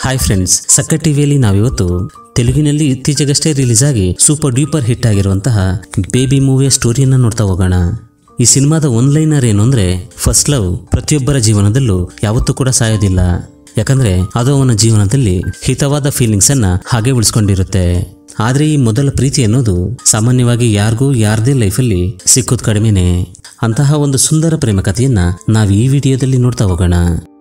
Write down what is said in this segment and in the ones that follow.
hi friends ಸಕ್ಕ ಟಿವಿಯಲ್ಲಿ ನಾವಿವತ್ತು ತೆಲುಗಿನಲ್ಲಿ ಇತ್ತೀಚೆಗಷ್ಟೇ ರಿಲೀಸ್ ಆಗಿ ಸೂಪರ್ ಡೂಪರ್ ಹಿಟ್ ಆಗಿರುವಂತಹ ಬೇಬಿ ಮೂವಿಯ ಸ್ಟೋರಿಯನ್ನ ನೋಡ್ತಾ ಹೋಗೋಣ ಈ ಸಿನಿಮಾದ ಒನ್ ಲೈನರ್ ಏನು ಅಂದ್ರೆ ಫಸ್ಟ್ ಲವ್ ಪ್ರತಿಯೊಬ್ಬರ ಜೀವನದಲ್ಲೂ ಯಾವತ್ತೂ ಕೂಡ ಸಾಯೋದಿಲ್ಲ ಯಾಕಂದ್ರೆ ಅದು ಅವನ ಜೀವನದಲ್ಲಿ ಹಿತವಾದ ಫೀಲಿಂಗ್ಸ್ ಅನ್ನ ಹಾಗೆ ಉಳಿಸ್ಕೊಂಡಿರುತ್ತೆ ಆದ್ರೆ ಈ ಮೊದಲ ಪ್ರೀತಿ ಅನ್ನೋದು ಸಾಮಾನ್ಯವಾಗಿ ಯಾರಿಗೂ ಯಾರದೇ ಲೈಫಲ್ಲಿ ಸಿಕ್ಕೋದು ಕಡಿಮೆನೆ ಅಂತಹ ಒಂದು ಸುಂದರ ಪ್ರೇಮ ಕಥೆಯನ್ನ ನಾವು ಈ ವಿಡಿಯೋದಲ್ಲಿ ನೋಡ್ತಾ ಹೋಗೋಣ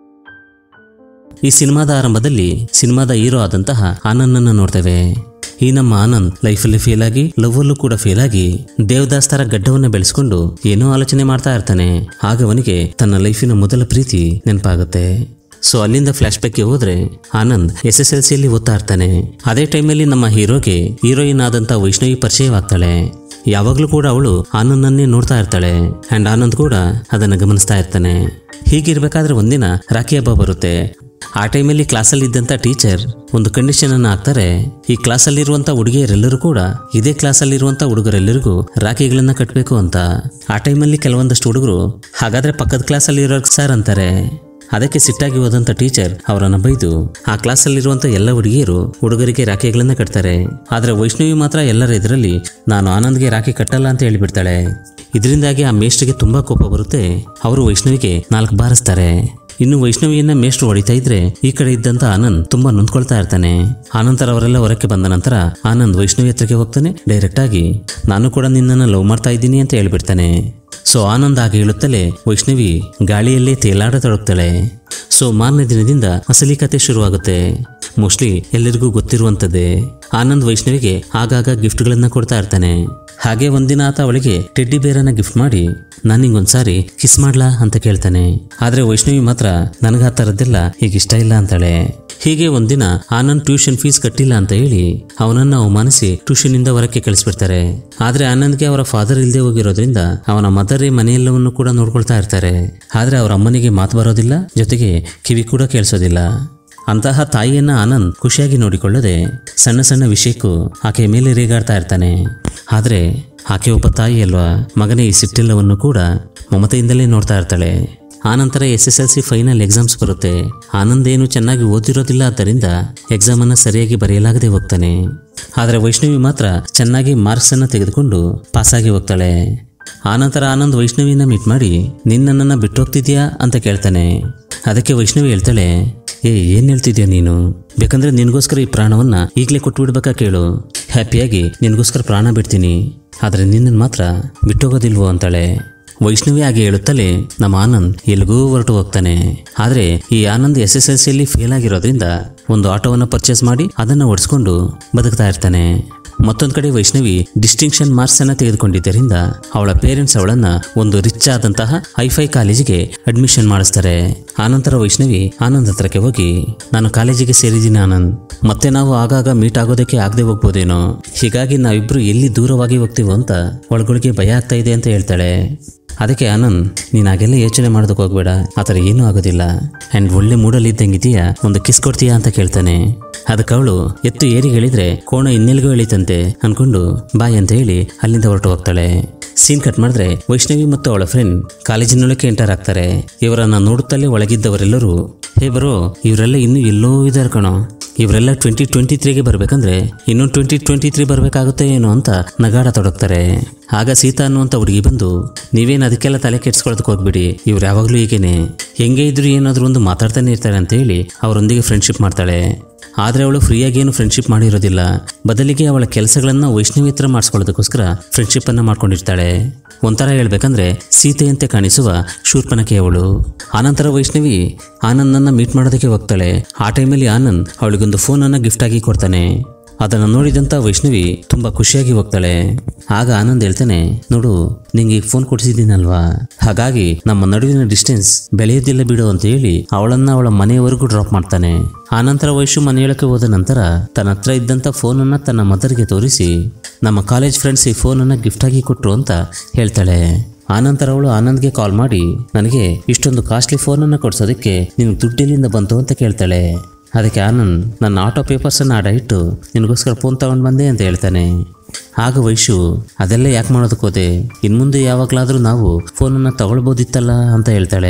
ಈ ಸಿನಿಮಾದ ಆರಂಭದಲ್ಲಿ ಸಿನಿಮಾದ ಹೀರೋ ಆದಂತಹ ಆನಂದನ್ನ ನೋಡ್ತೇವೆ ಈ ನಮ್ಮ ಆನಂದ್ ಲೈಫಲ್ಲಿ ಫೇಲ್ ಆಗಿ ಲವ್ ಅಲ್ಲೂ ಕೂಡ ಫೇಲ್ ಆಗಿ ದೇವದಾಸ್ ತರ ಗಡ್ಡವನ್ನ ಬೆಳೆಸ್ಕೊಂಡು ಏನೋ ಆಲೋಚನೆ ಮಾಡ್ತಾ ಇರ್ತಾನೆ ಆಗ ಅವನಿಗೆ ತನ್ನ ಲೈಫಿನ ಮೊದಲ ಪ್ರೀತಿ ನೆನಪಾಗುತ್ತೆ ಸೊ ಅಲ್ಲಿಂದ ಫ್ಲಾಶ್ ಬ್ಯಾಕ್ಗೆ ಹೋದ್ರೆ ಆನಂದ್ ಎಸ್ ಎಸ್ ಎಲ್ ಸಿಯಲ್ಲಿ ಓದ್ತಾ ಇರ್ತಾನೆ ಅದೇ ಟೈಮಲ್ಲಿ ನಮ್ಮ ಹೀರೋಗೆ ಹೀರೋಯಿನ್ ಆದಂತ ವೈಷ್ಣವಿ ಪರಿಚಯವಾಗ್ತಾಳೆ ಯಾವಾಗಲೂ ಕೂಡ ಅವಳು ಆನಂದನ್ನೇ ನೋಡ್ತಾ ಇರ್ತಾಳೆ ಅಂಡ್ ಆನಂದ್ ಕೂಡ ಅದನ್ನ ಗಮನಿಸ್ತಾ ಇರ್ತಾನೆ ಹೀಗಿರ್ಬೇಕಾದ್ರೆ ಒಂದಿನ ರಾಖಿ ಹಬ್ಬ ಬರುತ್ತೆ ಆ ಟೈಮಲ್ಲಿ ಕ್ಲಾಸಲ್ಲಿ ಇದ್ದಂಥ ಟೀಚರ್ ಒಂದು ಕಂಡೀಷನ್ ಅನ್ನ ಹಾಕ್ತಾರೆ ಈ ಕ್ಲಾಸಲ್ಲಿರುವಂಥ ಹುಡುಗಿಯರೆಲ್ಲರೂ ಕೂಡ ಇದೇ ಕ್ಲಾಸಲ್ಲಿರುವಂಥ ಹುಡುಗರೆಲ್ಲರಿಗೂ ರಾಖಿಗಳನ್ನ ಕಟ್ಟಬೇಕು ಅಂತ ಆ ಟೈಮಲ್ಲಿ ಕೆಲವೊಂದಷ್ಟು ಹುಡುಗರು ಹಾಗಾದ್ರೆ ಪಕ್ಕದ ಕ್ಲಾಸಲ್ಲಿ ಇರೋ ಸರ್ ಅಂತಾರೆ ಅದಕ್ಕೆ ಸಿಟ್ಟಾಗಿ ಹೋದಂಥ ಟೀಚರ್ ಅವರನ್ನ ಬೈದು ಆ ಕ್ಲಾಸಲ್ಲಿರುವಂಥ ಎಲ್ಲ ಹುಡುಗಿಯರು ಹುಡುಗರಿಗೆ ರಾಖಿಗಳನ್ನ ಕಟ್ತಾರೆ ಆದ್ರೆ ವೈಷ್ಣವಿ ಮಾತ್ರ ಎಲ್ಲರ ಇದರಲ್ಲಿ ನಾನು ಆನಂದ್ಗೆ ರಾಖಿ ಕಟ್ಟಲ್ಲ ಅಂತ ಹೇಳಿಬಿಡ್ತಾಳೆ ಇದರಿಂದಾಗಿ ಆ ಮೇಷ್ಟ್ರಿಗೆ ತುಂಬಾ ಕೋಪ ಬರುತ್ತೆ ಅವರು ವೈಷ್ಣವಿಗೆ ನಾಲ್ಕು ಬಾರಿಸ್ತಾರೆ ಇನ್ನು ವೈಷ್ಣವಿಯನ್ನ ಮೇಷ್ಟ್ರು ಹೊಡಿತಾ ಇದ್ರೆ ಈ ಕಡೆ ಇದ್ದಂತ ಆನಂದ್ ತುಂಬಾ ನೊಂದ್ಕೊಳ್ತಾ ಇರ್ತಾನೆ ಆನಂತರ ಅವರೆಲ್ಲ ಹೊರಕ್ಕೆ ಬಂದ ನಂತರ ಆನಂದ್ ವೈಷ್ಣವಿ ಹತ್ರಕ್ಕೆ ಹೋಗ್ತಾನೆ ಡೈರೆಕ್ಟ್ ಆಗಿ ನಾನು ಕೂಡ ನಿನ್ನನ್ನು ಲವ್ ಮಾಡ್ತಾ ಇದ್ದೀನಿ ಅಂತ ಹೇಳ್ಬಿಡ್ತಾನೆ ಸೊ ಆನಂದ್ ಆಗ ಹೇಳುತ್ತಲೇ ವೈಷ್ಣವಿ ಗಾಳಿಯಲ್ಲೇ ತೇಲಾಡತೊಡಗ್ತಾಳೆ ಸೊ ಮಾರನೇ ದಿನದಿಂದ ಅಸಲಿ ಕತೆ ಶುರುವಾಗುತ್ತೆ ಮೋಸ್ಟ್ಲಿ ಎಲ್ಲರಿಗೂ ಗೊತ್ತಿರುವಂಥದ್ದೇ ಆನಂದ್ ವೈಷ್ಣವಿಗೆ ಆಗಾಗ ಗಿಫ್ಟ್ಗಳನ್ನ ಕೊಡ್ತಾ ಇರ್ತಾನೆ ಹಾಗೆ ಒಂದಿನ ಆತ ಅವಳಿಗೆ ಟೆಡ್ಡಿ ಬೇರನ್ನ ಗಿಫ್ಟ್ ಮಾಡಿ ನಾನು ನಿಂಗೊಂದ್ಸಾರಿ ಕಿಸ್ ಮಾಡ್ಲಾ ಅಂತ ಕೇಳ್ತಾನೆ ಆದ್ರೆ ವೈಷ್ಣವಿ ಮಾತ್ರ ನನಗೆ ಆ ಥರದ್ದೆಲ್ಲ ಈಗ ಇಷ್ಟ ಇಲ್ಲ ಅಂತಾಳೆ ಹೀಗೆ ಒಂದಿನ ಆನಂದ್ ಟ್ಯೂಷನ್ ಫೀಸ್ ಕಟ್ಟಿಲ್ಲ ಅಂತ ಹೇಳಿ ಅವನನ್ನ ಅವಮಾನಿಸಿ ಟ್ಯೂಷನ್ ಇಂದ ಹೊರಕ್ಕೆ ಕಳಿಸ್ಬಿಡ್ತಾರೆ ಆದ್ರೆ ಆನಂದ್ಗೆ ಅವರ ಫಾದರ್ ಇಲ್ಲದೆ ಹೋಗಿರೋದ್ರಿಂದ ಅವನ ಮದರೇ ಮನೆಯೆಲ್ಲವನ್ನು ಕೂಡ ನೋಡ್ಕೊಳ್ತಾ ಇರ್ತಾರೆ ಆದ್ರೆ ಅವರ ಅಮ್ಮನಿಗೆ ಮಾತು ಬರೋದಿಲ್ಲ ಜೊತೆಗೆ ಕಿವಿ ಕೂಡ ಕೇಳಿಸೋದಿಲ್ಲ ಅಂತಹ ತಾಯಿಯನ್ನ ಆನಂದ್ ಖುಷಿಯಾಗಿ ನೋಡಿಕೊಳ್ಳದೆ ಸಣ್ಣ ಸಣ್ಣ ವಿಷಯಕ್ಕೂ ಆಕೆಯ ಮೇಲೆ ರೇಗಾಡ್ತಾ ಇರ್ತಾನೆ ಆದ್ರೆ ಆಕೆ ಒಬ್ಬ ತಾಯಿ ಅಲ್ವಾ ಮಗನ ಈ ಸಿಟ್ಟೆಲ್ಲವನ್ನು ಕೂಡ ಮಮತೆಯಿಂದಲೇ ನೋಡ್ತಾ ಇರ್ತಾಳೆ ಆನಂತರ S S L C final exams ಬರುತ್ತೆ ಆನಂದ್ ಏನು ಚೆನ್ನಾಗಿ ಓದಿರೋದಿಲ್ಲ ಆದ್ದರಿಂದ ಎಕ್ಸಾಮ್ ಅನ್ನ ಸರಿಯಾಗಿ ಬರೆಯಲಾಗದೆ ಹೋಗ್ತಾನೆ ಆದ್ರೆ ವೈಷ್ಣವಿ ಮಾತ್ರ ಚೆನ್ನಾಗಿ ಮಾರ್ಕ್ಸ್ ಅನ್ನ ತೆಗೆದುಕೊಂಡು ಪಾಸಾಗಿ ಹೋಗ್ತಾಳೆ ಆನಂತರ ಆನಂದ್ ವೈಷ್ಣವಿನ ಮೀಟ್ ಮಾಡಿ ನಿನ್ನನ್ನ ಬಿಟ್ಟು ಹೋಗ್ತಿದ್ಯಾ ಅಂತ ಕೇಳ್ತಾನೆ ಅದಕ್ಕೆ ವೈಷ್ಣವಿ ಹೇಳ್ತಾಳೆ ಏ ಏನ್ ಹೇಳ್ತಿದ್ಯಾ ನೀನು ಬೇಕಂದ್ರೆ ನಿನಗೋಸ್ಕರ ಈ ಪ್ರಾಣವನ್ನ ಈಗಲೇ ಕೊಟ್ಬಿಡ್ಬೇಕಾ ಕೇಳು ಹ್ಯಾಪಿಯಾಗಿ ನಿನಗೋಸ್ಕರ ಪ್ರಾಣ ಬಿಡ್ತೀನಿ ಆದ್ರೆ ನಿನ್ನನ್ನು ಮಾತ್ರ ಬಿಟ್ಟೋಗೋದಿಲ್ವೋ ಅಂತಾಳೆ ವೈಷ್ಣವಿ ಹಾಗೆ ಹೇಳುತ್ತಲೇ ನಮ್ಮ ಆನಂದ್ ಎಲ್ಲಿಗೂ ಹೊರಟು ಹೋಗ್ತಾನೆ ಆದ್ರೆ ಈ ಆನಂದ್ ಎಸ್ ಎಸ್ ಎಲ್ ಸಿಯಲ್ಲಿ ಫೇಲ್ ಆಗಿರೋದ್ರಿಂದ ಒಂದು ಆಟೋವನ್ನು ಪರ್ಚೇಸ್ ಮಾಡಿ ಅದನ್ನ ಓಡಿಸ್ಕೊಂಡು ಬದುಕ್ತಾ ಇರ್ತಾನೆ ಮತ್ತೊಂದು ಕಡೆ ವೈಷ್ಣವಿ ಡಿಸ್ಟಿಂಕ್ಷನ್ ಮಾರ್ಕ್ಸ್ ಅನ್ನ ತೆಗೆದುಕೊಂಡಿದ್ದರಿಂದ ಅವಳ ಪೇರೆಂಟ್ಸ್ ಅವಳನ್ನ ಒಂದು ರಿಚ್ ಆದಂತಹ ಹೈಫೈ ಕಾಲೇಜಿಗೆ ಅಡ್ಮಿಷನ್ ಮಾಡಿಸ್ತಾರೆ ಆನಂತರ ವೈಷ್ಣವಿ ಆನಂದ್ ಹತ್ರಕ್ಕೆ ಹೋಗಿ ನಾನು ಕಾಲೇಜಿಗೆ ಸೇರಿದ್ದೀನಿ ಆನಂದ್ ಮತ್ತೆ ನಾವು ಆಗಾಗ ಮೀಟ್ ಆಗೋದಕ್ಕೆ ಆಗದೆ ಹೋಗ್ಬೋದೇನೋ ಹೀಗಾಗಿ ನಾವಿಬ್ರು ಎಲ್ಲಿ ದೂರವಾಗಿ ಹೋಗ್ತೀವೋ ಅಂತ ಒಳಗೊಳಗೆ ಭಯ ಆಗ್ತಾ ಇದೆ ಅಂತ ಹೇಳ್ತಾಳೆ ಅದಕ್ಕೆ ಆನಂದ್ ನೀನು ಹಾಗೆಲ್ಲ ಯೋಚನೆ ಮಾಡೋದಕ್ಕೆ ಹೋಗ್ಬೇಡ ಆ ಥರ ಏನೂ ಆಗೋದಿಲ್ಲ ಆ್ಯಂಡ್ ಒಳ್ಳೆ ಮೂಡಲ್ಲಿ ಇದ್ದಂಗಿದೆಯಾ ಒಂದು ಕಿಸ್ ಕೊಡ್ತೀಯಾ ಅಂತ ಕೇಳ್ತಾನೆ ಅದಕ್ಕೆ ಅವಳು ಎತ್ತು ಏರಿಗೆ ಹೇಳಿದ್ರೆ ಕೋಣ ಇನ್ನೆಲ್ಗೋ ಎಳಿತಂತೆ ಅನ್ಕೊಂಡು ಬಾಯ್ ಅಂತ ಹೇಳಿ ಅಲ್ಲಿಂದ ಹೊರಟು ಹೋಗ್ತಾಳೆ ಸೀನ್ ಕಟ್ ಮಾಡಿದ್ರೆ ವೈಷ್ಣವಿ ಮತ್ತು ಅವಳ ಫ್ರೆಂಡ್ ಕಾಲೇಜಿನೊಳಕ್ಕೆ ಎಂಟರ್ ಆಗ್ತಾರೆ ಇವರನ್ನ ನೋಡುತ್ತಲೇ ಒಳಗಿದ್ದವರೆಲ್ಲರೂ ಹೇ ಬರೋ ಇವರೆಲ್ಲ ಇನ್ನೂ ಎಲ್ಲೋ ಇದ್ದಾರೆ ಕಣೋ ಇವರೆಲ್ಲ ಟ್ವೆಂಟಿ ಟ್ವೆಂಟಿ ತ್ರೀಗೆ ಬರ್ಬೇಕಂದ್ರೆ ಇನ್ನೂ ಟ್ವೆಂಟಿ ಟ್ವೆಂಟಿ ತ್ರೀ ಬರಬೇಕಾಗುತ್ತೆ ಏನೋ ಅಂತ ನಗಾಡ ತೊಡಗ್ತಾರೆ ಆಗ ಸೀತಾ ಅನ್ನುವಂಥ ಹುಡುಗಿ ಬಂದು ನೀವೇನು ಅದಕ್ಕೆಲ್ಲ ತಲೆ ಕೆಡ್ಸ್ಕೊಳೋದಕ್ಕೆ ಹೋಗ್ಬಿಡಿ ಇವ್ರು ಯಾವಾಗಲೂ ಹೀಗೇನೆ ಹೆಂಗೆ ಇದ್ರು ಏನಾದರೂ ಒಂದು ಮಾತಾಡ್ತಾನೆ ಇರ್ತಾರೆ ಅಂತ ಹೇಳಿ ಅವರೊಂದಿಗೆ ಫ್ರೆಂಡ್ಶಿಪ್ ಮಾಡ್ತಾಳೆ ಆದರೆ ಅವಳು ಫ್ರೀಯಾಗಿ ಏನು ಫ್ರೆಂಡ್ಶಿಪ್ ಮಾಡಿರೋದಿಲ್ಲ ಬದಲಿಗೆ ಅವಳ ಕೆಲಸಗಳನ್ನ ವೈಷ್ಣವಿ ಹತ್ರ ಮಾಡಿಸ್ಕೊಳ್ಳೋದಕ್ಕೋಸ್ಕರ ಫ್ರೆಂಡ್ಶಿಪ್ ಅನ್ನ ಮಾಡ್ಕೊಂಡಿರ್ತಾಳೆ ಒಂಥರ ಹೇಳ್ಬೇಕಂದ್ರೆ ಸೀತೆಯಂತೆ ಕಾಣಿಸುವ ಶೂರ್ಪನಕೆ ಅವಳು ಆನಂತರ ವೈಷ್ಣವಿ ಆನಂದನ್ನ ಮೀಟ್ ಮಾಡೋದಕ್ಕೆ ಹೋಗ್ತಾಳೆ ಆ ಟೈಮಲ್ಲಿ ಆನಂದ್ ಅವಳಿಗೊಂದು ಫೋನನ್ನು ಗಿಫ್ಟ್ ಆಗಿ ಕೊಡ್ತಾನೆ ಅದನ್ನು ನೋಡಿದಂಥ ವೈಷ್ಣವಿ ತುಂಬಾ ಖುಷಿಯಾಗಿ ಹೋಗ್ತಾಳೆ ಆಗ ಆನಂದ್ ಹೇಳ್ತಾನೆ ನೋಡು ನಿಂಗೆ ಈಗ ಫೋನ್ ಕೊಡಿಸಿದ್ದೀನಲ್ವಾ ಹಾಗಾಗಿ ನಮ್ಮ ನಡುವಿನ ಡಿಸ್ಟೆನ್ಸ್ ಬೆಳೆಯೋದಿಲ್ಲ ಬಿಡು ಅಂತ ಹೇಳಿ ಅವಳನ್ನ ಅವಳ ಮನೆಯವರೆಗೂ ಡ್ರಾಪ್ ಮಾಡ್ತಾನೆ ಆನಂತರ ವೈಶು ಮನೆಯೊಳಕ್ಕೆ ಹೋದ ನಂತರ ತನ್ನ ಹತ್ರ ಇದ್ದಂಥ ಫೋನನ್ನು ತನ್ನ ಮದರ್ಗೆ ತೋರಿಸಿ ನಮ್ಮ ಕಾಲೇಜ್ ಫ್ರೆಂಡ್ಸ್ ಈ ಫೋನನ್ನು ಗಿಫ್ಟ್ ಆಗಿ ಕೊಟ್ರು ಅಂತ ಹೇಳ್ತಾಳೆ ಆನಂತರ ಅವಳು ಆನಂದ್ಗೆ ಕಾಲ್ ಮಾಡಿ ನನಗೆ ಇಷ್ಟೊಂದು ಕಾಸ್ಟ್ಲಿ ಫೋನನ್ನು ಕೊಡ್ಸೋದಕ್ಕೆ ನಿನ್ಗೆ ದುಡ್ಡಿನಿಂದ ಬಂತು ಅಂತ ಕೇಳ್ತಾಳೆ ಅದಕ್ಕೆ ಆನಂದ್ ನನ್ನ ಆಟೋ ಪೇಪರ್ಸನ್ನು ಆಡ ಇಟ್ಟು ನಿನಗೋಸ್ಕರ ಫೋನ್ ತಗೊಂಡು ಬಂದೆ ಅಂತ ಹೇಳ್ತಾನೆ ಆಗ ವೈಶು ಅದೆಲ್ಲ ಯಾಕೆ ಮಾಡೋದಕ್ಕೆ ಹೋದೆ ಇನ್ಮುಂದೆ ಯಾವಾಗಲಾದರೂ ನಾವು ಫೋನನ್ನು ತಗೊಳ್ಬೋದಿತ್ತಲ್ಲ ಅಂತ ಹೇಳ್ತಾಳೆ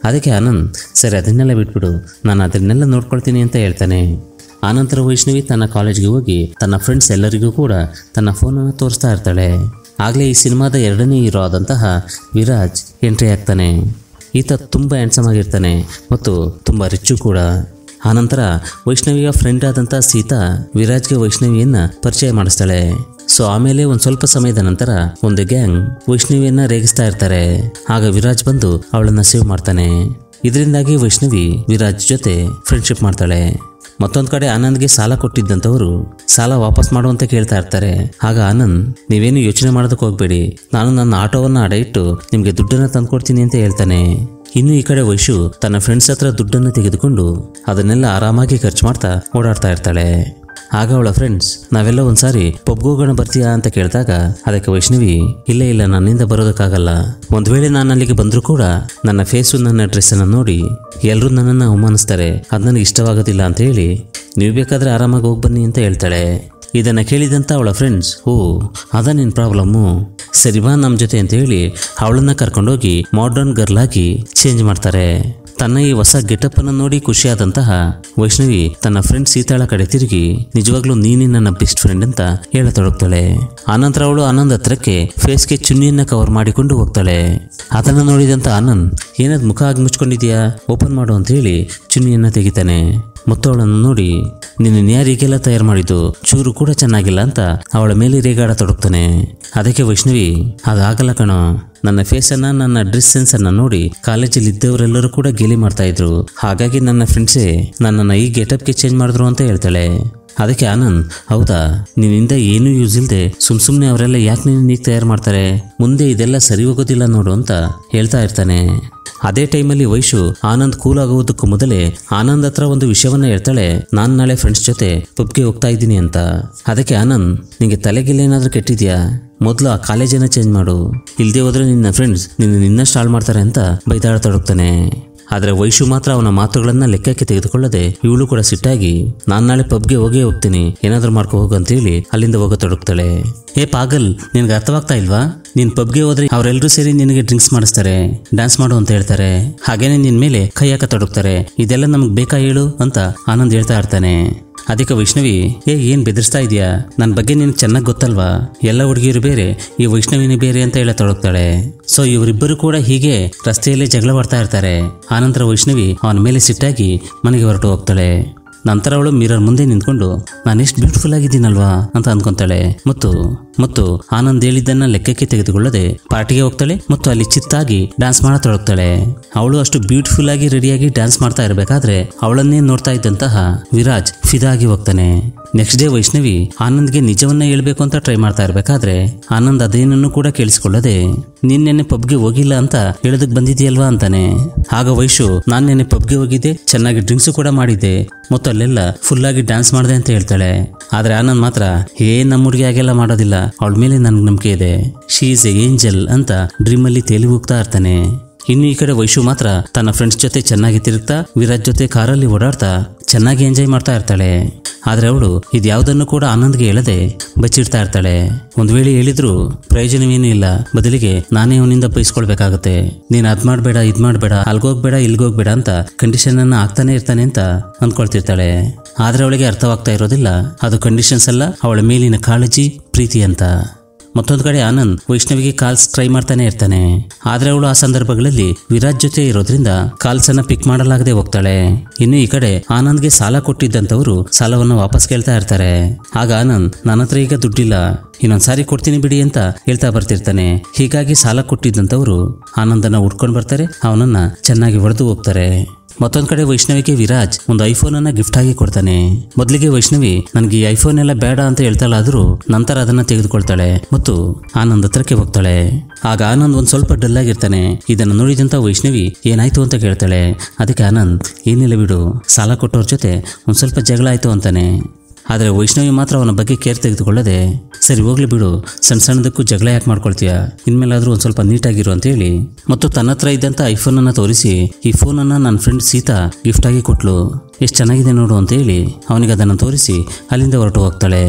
ಅದಕ್ಕೆ ಆನಂದ್ ಸರಿ ಅದನ್ನೆಲ್ಲ ಬಿಟ್ಬಿಡು ನಾನು ಅದನ್ನೆಲ್ಲ ನೋಡ್ಕೊಳ್ತೀನಿ ಅಂತ ಹೇಳ್ತಾನೆ ಆನಂತರ ವೈಷ್ಣವಿ ತನ್ನ ಕಾಲೇಜ್ಗೆ ಹೋಗಿ ತನ್ನ ಫ್ರೆಂಡ್ಸ್ ಎಲ್ಲರಿಗೂ ಕೂಡ ತನ್ನ ಫೋನನ್ನು ತೋರಿಸ್ತಾ ಇರ್ತಾಳೆ ಆಗಲೇ ಈ ಸಿನಿಮಾದ ಎರಡನೇ ಹೀರೋ ಆದಂತಹ ವಿರಾಜ್ ಎಂಟ್ರಿ ಆಗ್ತಾನೆ ಈತ ತುಂಬ ಹ್ಯಾಂಡ್ಸಮ್ ಆಗಿರ್ತಾನೆ ಮತ್ತು ತುಂಬ ರಿಚ್ಚು ಕೂಡ ಆನಂತರ ವೈಷ್ಣವಿಯ ಫ್ರೆಂಡ್ ಆದಂಥ ಸೀತಾ ವಿರಾಜ್ಗೆ ವೈಷ್ಣವಿಯನ್ನ ಪರಿಚಯ ಮಾಡಿಸ್ತಾಳೆ ಸೊ ಆಮೇಲೆ ಒಂದು ಸ್ವಲ್ಪ ಸಮಯದ ನಂತರ ಒಂದು ಗ್ಯಾಂಗ್ ವೈಷ್ಣವಿಯನ್ನ ರೇಗಿಸ್ತಾ ಇರ್ತಾರೆ ಆಗ ವಿರಾಜ್ ಬಂದು ಅವಳನ್ನ ಸೇವ್ ಮಾಡ್ತಾನೆ ಇದರಿಂದಾಗಿ ವೈಷ್ಣವಿ ವಿರಾಜ್ ಜೊತೆ ಫ್ರೆಂಡ್ಶಿಪ್ ಮಾಡ್ತಾಳೆ ಮತ್ತೊಂದು ಕಡೆ ಆನಂದ್ಗೆ ಸಾಲ ಕೊಟ್ಟಿದ್ದಂಥವರು ಸಾಲ ವಾಪಸ್ ಮಾಡುವಂತ ಕೇಳ್ತಾ ಇರ್ತಾರೆ ಆಗ ಆನಂದ್ ನೀವೇನು ಯೋಚನೆ ಮಾಡೋದಕ್ಕೆ ಹೋಗ್ಬೇಡಿ ನಾನು ನನ್ನ ಆಟೋವನ್ನ ಅಡ ಇಟ್ಟು ನಿಮಗೆ ದುಡ್ಡನ್ನ ತಂದ್ಕೊಡ್ತೀನಿ ಅಂತ ಹೇಳ್ತಾನೆ ಇನ್ನು ಈ ಕಡೆ ವೈಶು ತನ್ನ ಫ್ರೆಂಡ್ಸ್ ಹತ್ರ ದುಡ್ಡನ್ನು ತೆಗೆದುಕೊಂಡು ಅದನ್ನೆಲ್ಲ ಆರಾಮಾಗಿ ಖರ್ಚು ಮಾಡ್ತಾ ಓಡಾಡ್ತಾ ಇರ್ತಾಳೆ ಆಗ ಅವಳ ಫ್ರೆಂಡ್ಸ್ ನಾವೆಲ್ಲ ಒಂದ್ಸಾರಿ ಪಬ್ಗೋಗೋಣ ಬರ್ತೀಯಾ ಅಂತ ಕೇಳಿದಾಗ ಅದಕ್ಕೆ ವೈಷ್ಣವಿ ಇಲ್ಲ ಇಲ್ಲ ನನ್ನಿಂದ ಬರೋದಕ್ಕಾಗಲ್ಲ ಒಂದ್ ವೇಳೆ ನಾನು ಅಲ್ಲಿಗೆ ಬಂದರೂ ಕೂಡ ನನ್ನ ಫೇಸು ನನ್ನ ಡ್ರೆಸ್ಸನ್ನು ನೋಡಿ ಎಲ್ಲರೂ ನನ್ನನ್ನು ಅವಮಾನಿಸ್ತಾರೆ ಅದು ನನಗೆ ಇಷ್ಟವಾಗೋದಿಲ್ಲ ಅಂತ ಹೇಳಿ ನೀವು ಬೇಕಾದ್ರೆ ಆರಾಮಾಗಿ ಹೋಗಿ ಬನ್ನಿ ಅಂತ ಹೇಳ್ತಾಳೆ ಇದನ್ನ ಕೇಳಿದಂತ ಅವಳ ಫ್ರೆಂಡ್ಸ್ ಓ ಅದ ನಿನ್ ಪ್ರಾಬ್ಲಮ್ಮು ಸರಿ ಬಾ ನಮ್ಮ ಜೊತೆ ಅಂತ ಹೇಳಿ ಅವಳನ್ನ ಕರ್ಕೊಂಡೋಗಿ ಮಾಡರ್ನ್ ಗರ್ಲ್ ಆಗಿ ಚೇಂಜ್ ಮಾಡ್ತಾರೆ ತನ್ನ ಈ ಹೊಸ ಗೆಟಪ್ ಅನ್ನು ನೋಡಿ ಖುಷಿಯಾದಂತಹ ವೈಷ್ಣವಿ ತನ್ನ ಫ್ರೆಂಡ್ ಸೀತಾಳ ಕಡೆ ತಿರುಗಿ ನಿಜವಾಗ್ಲೂ ನೀನೇ ನನ್ನ ಬೆಸ್ಟ್ ಫ್ರೆಂಡ್ ಅಂತ ಹೇಳತೊಡಗ್ತಾಳೆ ಆನಂತರ ಅವಳು ಆನಂದ್ ಹತ್ರಕ್ಕೆ ಫೇಸ್ಗೆ ಚುನ್ನಿಯನ್ನ ಕವರ್ ಮಾಡಿಕೊಂಡು ಹೋಗ್ತಾಳೆ ಅದನ್ನ ನೋಡಿದಂತ ಆನಂದ್ ಏನದ್ ಮುಖ ಆಗಿ ಮುಚ್ಕೊಂಡಿದ್ಯಾ ಓಪನ್ ಮಾಡು ಅಂತ ಹೇಳಿ ಚುನ್ನಿಯನ್ನ ತೆಗಿತಾನೆ ಮತ್ತು ಅವಳನ್ನು ನೋಡಿ ನಿನ್ನ ಯಾರಿಗೆಲ್ಲ ತಯಾರು ಮಾಡಿದ್ದು ಚೂರು ಕೂಡ ಚೆನ್ನಾಗಿಲ್ಲ ಅಂತ ಅವಳ ಮೇಲೆ ರೇಗಾಡ ತೊಡಗ್ತಾನೆ ಅದಕ್ಕೆ ವೈಷ್ಣವಿ ಅದಾಗಲ್ಲ ಕಣೋ ನನ್ನ ಫೇಸನ್ನ ನನ್ನ ಡ್ರೆಸ್ ಸೆನ್ಸ್ ಅನ್ನ ನೋಡಿ ಕಾಲೇಜಲ್ಲಿ ಇದ್ದವರೆಲ್ಲರೂ ಕೂಡ ಗೇಲಿ ಮಾಡ್ತಾ ಇದ್ರು ಹಾಗಾಗಿ ನನ್ನ ಫ್ರೆಂಡ್ಸೇ ನನ್ನನ್ನು ಈ ಗೆಟಪ್ಗೆ ಚೇಂಜ್ ಮಾಡಿದ್ರು ಅಂತ ಹೇಳ್ತಾಳೆ ಅದಕ್ಕೆ ಆನಂದ್ ಹೌದಾ ನಿನ್ನಿಂದ ಏನೂ ಯೂಸ್ ಇಲ್ಲದೆ ಸುಮ್ ಸುಮ್ಮನೆ ಅವರೆಲ್ಲ ಯಾಕೆ ನೀನು ನೀಗ್ ತಯಾರು ಮಾಡ್ತಾರೆ ಮುಂದೆ ಇದೆಲ್ಲ ಸರಿ ಹೋಗೋದಿಲ್ಲ ನೋಡು ಅಂತ ಹೇಳ್ತಾ ಇರ್ತಾನೆ ಅದೇ ಟೈಮಲ್ಲಿ ವೈಶು ಆನಂದ್ ಕೂಲ್ ಆಗುವುದಕ್ಕೂ ಮೊದಲೇ ಆನಂದ್ ಹತ್ರ ಒಂದು ವಿಷಯವನ್ನ ಹೇಳ್ತಾಳೆ ನಾನ್ ನಾಳೆ ಫ್ರೆಂಡ್ಸ್ ಜೊತೆ ಪಬ್ಗೆ ಹೋಗ್ತಾ ಇದ್ದೀನಿ ಅಂತ ಅದಕ್ಕೆ ಆನಂದ್ ನಿಂಗೆ ತಲೆಗಿಲ್ಲ ಏನಾದ್ರೂ ಕೆಟ್ಟಿದ್ಯಾ ಮೊದಲು ಆ ಕಾಲೇಜನ್ನ ಚೇಂಜ್ ಮಾಡು ಇಲ್ದೇ ಹೋದ್ರೆ ನಿನ್ನ ಫ್ರೆಂಡ್ಸ್ ನಿನ್ನ ನಿನ್ನಷ್ಟು ಹಾಳು ಮಾಡ್ತಾರೆ ಅಂತ ಬೈದಾಡತೊಡಗ್ತಾನೆ ಆದರೆ ವೈಶು ಮಾತ್ರ ಅವನ ಮಾತುಗಳನ್ನ ಲೆಕ್ಕಕ್ಕೆ ತೆಗೆದುಕೊಳ್ಳದೆ ಇವಳು ಕೂಡ ಸಿಟ್ಟಾಗಿ ನಾನ್ ನಾಳೆ ಪಬ್ಗೆ ಹೋಗೇ ಹೋಗ್ತೀನಿ ಏನಾದ್ರೂ ಮಾಡ್ಕೊ ಹೋಗು ಅಂತ ಹೇಳಿ ಅಲ್ಲಿಂದ ಹೋಗತೊಡಗ್ತಾಳೆ ಏ ಪಾಗಲ್ ನಿನ್ಗೆ ಅರ್ಥವಾಗ್ತಾ ಇಲ್ವಾ ನೀನ್ ಪಬ್ಗೆ ಹೋದ್ರೆ ಅವರೆಲ್ಲರೂ ಸೇರಿ ನಿನಗೆ ಡ್ರಿಂಕ್ಸ್ ಮಾಡಿಸ್ತಾರೆ ಡ್ಯಾನ್ಸ್ ಮಾಡು ಅಂತ ಹೇಳ್ತಾರೆ ಹಾಗೇನೆ ನಿನ್ ಮೇಲೆ ಕೈ ಹಾಕ ತೊಡಗ್ತಾರೆ ಇದೆಲ್ಲ ನಮ್ಗೆ ಬೇಕಾ ಹೇಳು ಅಂತ ಆನಂದ್ ಹೇಳ್ತಾ ಇರ್ತಾನೆ ಅದಕ್ಕೆ ವೈಷ್ಣವಿ ಏ ಏನ್ ಬೆದರಿಸ್ತಾ ಇದೆಯಾ ನನ್ನ ಬಗ್ಗೆ ನಿನಗೆ ಚೆನ್ನಾಗಿ ಗೊತ್ತಲ್ವಾ ಎಲ್ಲ ಹುಡುಗಿಯರು ಬೇರೆ ಈ ವೈಷ್ಣವಿನಿ ಬೇರೆ ಅಂತ ಹೇಳ ತೊಡಗ್ತಾಳೆ ಸೊ ಇವರಿಬ್ಬರು ಕೂಡ ಹೀಗೆ ರಸ್ತೆಯಲ್ಲೇ ಜಗಳವಾಡ್ತಾ ಇರ್ತಾರೆ ಆನಂತರ ವೈಷ್ಣವಿ ಅವನ ಮೇಲೆ ಸಿಟ್ಟಾಗಿ ಮನೆಗೆ ಹೊರಟು ಹೋಗ್ತಾಳೆ ನಂತರ ಅವಳು ಮಿರರ್ ಮುಂದೆ ನಿಂತ್ಕೊಂಡು ನಾನು ಎಷ್ಟು ಬ್ಯೂಟಿಫುಲ್ ಆಗಿದ್ದೀನಲ್ವಾ ಅಂತ ಅನ್ಕೊಂತಾಳೆ ಮತ್ತು ಮತ್ತು ಆನಂದ್ ಹೇಳಿದ್ದನ್ನ ಲೆಕ್ಕಕ್ಕೆ ತೆಗೆದುಕೊಳ್ಳದೆ ಪಾರ್ಟಿಗೆ ಹೋಗ್ತಾಳೆ ಮತ್ತು ಅಲ್ಲಿ ಚಿತ್ತಾಗಿ ಡ್ಯಾನ್ಸ್ ಮಾಡತೊಡಗ್ತಾಳೆ ಅವಳು ಅಷ್ಟು ಬ್ಯೂಟಿಫುಲ್ ಆಗಿ ರೆಡಿಯಾಗಿ ಡ್ಯಾನ್ಸ್ ಮಾಡ್ತಾ ಇರಬೇಕಾದ್ರೆ ಅವಳನ್ನೇ ನೋಡ್ತಾ ಇದ್ದಂತಹ ವಿರಾಜ್ ಫಿದಾ ಆಗಿ ಹೋಗ್ತಾನೆ ನೆಕ್ಸ್ಟ್ ಡೇ ವೈಷ್ಣವಿ ಆನಂದ್ಗೆ ನಿಜವನ್ನ ಹೇಳ್ಬೇಕು ಅಂತ ಟ್ರೈ ಮಾಡ್ತಾ ಇರ್ಬೇಕಾದ್ರೆ ಆನಂದ್ ಅದೇನನ್ನು ಕೂಡ ಕೇಳಿಸ್ಕೊಳ್ಳದೆ ನೀನ್ ನೆನ್ನೆ ಪಬ್ಗೆ ಹೋಗಿಲ್ಲ ಅಂತ ಹೇಳೋದಕ್ ಬಂದಿದ್ಯಲ್ವಾ ಅಂತಾನೆ ಆಗ ವೈಶು ನಾನ್ ನೆನ್ನೆ ಪಬ್ಗೆ ಹೋಗಿದ್ದೆ ಚೆನ್ನಾಗಿ ಡ್ರಿಂಕ್ಸ್ ಕೂಡ ಮಾಡಿದ್ದೆ ಮತ್ತು ಅಲ್ಲೆಲ್ಲ ಫುಲ್ ಆಗಿ ಡ್ಯಾನ್ಸ್ ಮಾಡಿದೆ ಅಂತ ಹೇಳ್ತಾಳೆ ಆದ್ರೆ ಆನಂದ್ ಮಾತ್ರ ಏ ನಮ್ಮ ಹುಡುಗಿ ಹಾಗೆಲ್ಲ ಮಾಡೋದಿಲ್ಲ ಅವಳ ಮೇಲೆ ನನ್ಗೆ ನಂಬಿಕೆ ಇದೆ ಶೀ ಈಸ್ ಎ ಏಂಜಲ್ ಅಂತ ಡ್ರೀಮ್ ಅಲ್ಲಿ ತೇಲಿ ಹೋಗ್ತಾ ಇರ್ತಾನೆ ಇನ್ನು ಈ ಕಡೆ ವೈಶು ಮಾತ್ರ ತನ್ನ ಫ್ರೆಂಡ್ಸ್ ಜೊತೆ ಚೆನ್ನಾಗಿ ತಿರುಗ್ತಾ ವಿರಾಜ್ ಜೊತೆ ಕಾರಲ್ಲಿ ಓಡಾಡ್ತಾ ಚೆನ್ನಾಗಿ ಎಂಜಾಯ್ ಮಾಡ್ತಾ ಇರ್ತಾಳೆ ಆದ್ರೆ ಅವಳು ಇದ್ಯಾವುದನ್ನು ಕೂಡ ಆನಂದ್ಗೆ ಹೇಳದೆ ಬಚ್ಚಿಡ್ತಾ ಇರ್ತಾಳೆ ಒಂದ್ ವೇಳೆ ಹೇಳಿದ್ರು ಪ್ರಯೋಜನವೇನೂ ಇಲ್ಲ ಬದಲಿಗೆ ನಾನೇ ಅವನಿಂದ ಬಯಸ್ಕೊಳ್ಬೇಕಾಗತ್ತೆ ನೀನ್ ಅದ್ ಮಾಡ್ಬೇಡ ಇದ್ ಮಾಡ್ಬೇಡ ಅಲ್ಗೋಗ್ಬೇಡ ಇಲ್ಗೋಗ್ಬೇಡ ಅಂತ ಕಂಡೀಷನ್ ಅನ್ನ ಆಗ್ತಾನೆ ಇರ್ತಾನೆ ಅಂತ ಅಂದ್ಕೊಳ್ತಿರ್ತಾಳೆ ಆದ್ರೆ ಅವಳಿಗೆ ಅರ್ಥವಾಗ್ತಾ ಇರೋದಿಲ್ಲ ಅದು ಕಂಡೀಷನ್ಸ್ ಅಲ್ಲ ಅವಳ ಮೇಲಿನ ಕಾಳಜಿ ಪ್ರೀತಿ ಅಂತ ಮತ್ತೊಂದು ಕಡೆ ಆನಂದ್ ವೈಷ್ಣವಿಗೆ ಕಾಲ್ಸ್ ಟ್ರೈ ಮಾಡ್ತಾನೆ ಇರ್ತಾನೆ ಆದ್ರೆ ಅವಳು ಆ ಸಂದರ್ಭಗಳಲ್ಲಿ ವಿರಾಜ್ ಜೊತೆ ಇರೋದ್ರಿಂದ ಕಾಲ್ಸ್ ಅನ್ನ ಪಿಕ್ ಮಾಡಲಾಗದೆ ಹೋಗ್ತಾಳೆ ಇನ್ನು ಈ ಕಡೆ ಆನಂದ್ಗೆ ಸಾಲ ಕೊಟ್ಟಿದ್ದಂತವರು ಸಾಲವನ್ನ ವಾಪಸ್ ಕೇಳ್ತಾ ಇರ್ತಾರೆ ಆಗ ಆನಂದ್ ನನ್ನ ಹತ್ರ ಈಗ ದುಡ್ಡಿಲ್ಲ ಇನ್ನೊಂದ್ಸಾರಿ ಕೊಡ್ತೀನಿ ಬಿಡಿ ಅಂತ ಹೇಳ್ತಾ ಬರ್ತಿರ್ತಾನೆ ಹೀಗಾಗಿ ಸಾಲ ಕೊಟ್ಟಿದ್ದಂತವರು ಆನಂದನ ಉಡ್ಕೊಂಡು ಬರ್ತಾರೆ ಅವನನ್ನ ಚೆನ್ನಾಗಿ ಹೊಡೆದು ಹೋಗ್ತಾರೆ ಮತ್ತೊಂದ್ ಕಡೆ ವೈಷ್ಣವಿಗೆ ವಿರಾಜ್ ಒಂದು ಐಫೋನ್ ಅನ್ನ ಗಿಫ್ಟ್ ಆಗಿ ಕೊಡ್ತಾನೆ ಮೊದಲಿಗೆ ವೈಷ್ಣವಿ ನನಗೆ ಈ ಐಫೋನ್ ಎಲ್ಲ ಬೇಡ ಅಂತ ಹೇಳ್ತಾಳಾದ್ರೂ ನಂತರ ಅದನ್ನ ತೆಗೆದುಕೊಳ್ತಾಳೆ ಮತ್ತು ಆನಂದ್ ಹತ್ರಕ್ಕೆ ಹೋಗ್ತಾಳೆ ಆಗ ಆನಂದ್ ಒಂದ್ ಸ್ವಲ್ಪ ಡಲ್ ಆಗಿರ್ತಾನೆ ಇದನ್ನ ನೋಡಿದಂತ ವೈಷ್ಣವಿ ಏನಾಯ್ತು ಅಂತ ಕೇಳ್ತಾಳೆ ಅದಕ್ಕೆ ಆನಂದ್ ಏನಿಲ್ಲ ಬಿಡು ಸಾಲ ಕೊಟ್ಟವ್ರ ಜೊತೆ ಒಂದ್ ಸ್ವಲ್ಪ ಜಗಳ ಆಯ್ತು ಅಂತಾನೆ ಆದರೆ ವೈಷ್ಣವಿ ಮಾತ್ರ ಅವನ ಬಗ್ಗೆ ಕೇರ್ ತೆಗೆದುಕೊಳ್ಳದೆ ಸರಿ ಹೋಗ್ಲಿ ಬಿಡು ಸಣ್ಣ ಸಣ್ಣದಕ್ಕೂ ಜಗಳ ಯಾಕೆ ಮಾಡ್ಕೊಳ್ತೀಯ ಇನ್ಮೇಲಾದ್ರೂ ಒಂದು ಸ್ವಲ್ಪ ನೀಟಾಗಿರು ಅಂತ ಹೇಳಿ ಮತ್ತು ತನ್ನ ಹತ್ರ ಇದ್ದಂಥ ಐಫೋನನ್ನು ತೋರಿಸಿ ಈ ಫೋನನ್ನು ನನ್ನ ಫ್ರೆಂಡ್ ಸೀತಾ ಗಿಫ್ಟ್ ಆಗಿ ಕೊಟ್ಲು ಎಷ್ಟು ಚೆನ್ನಾಗಿದೆ ನೋಡು ಅಂತ ಹೇಳಿ ಅವನಿಗೆ ಅದನ್ನು ತೋರಿಸಿ ಅಲ್ಲಿಂದ ಹೊರಟು ಹೋಗ್ತಾಳೆ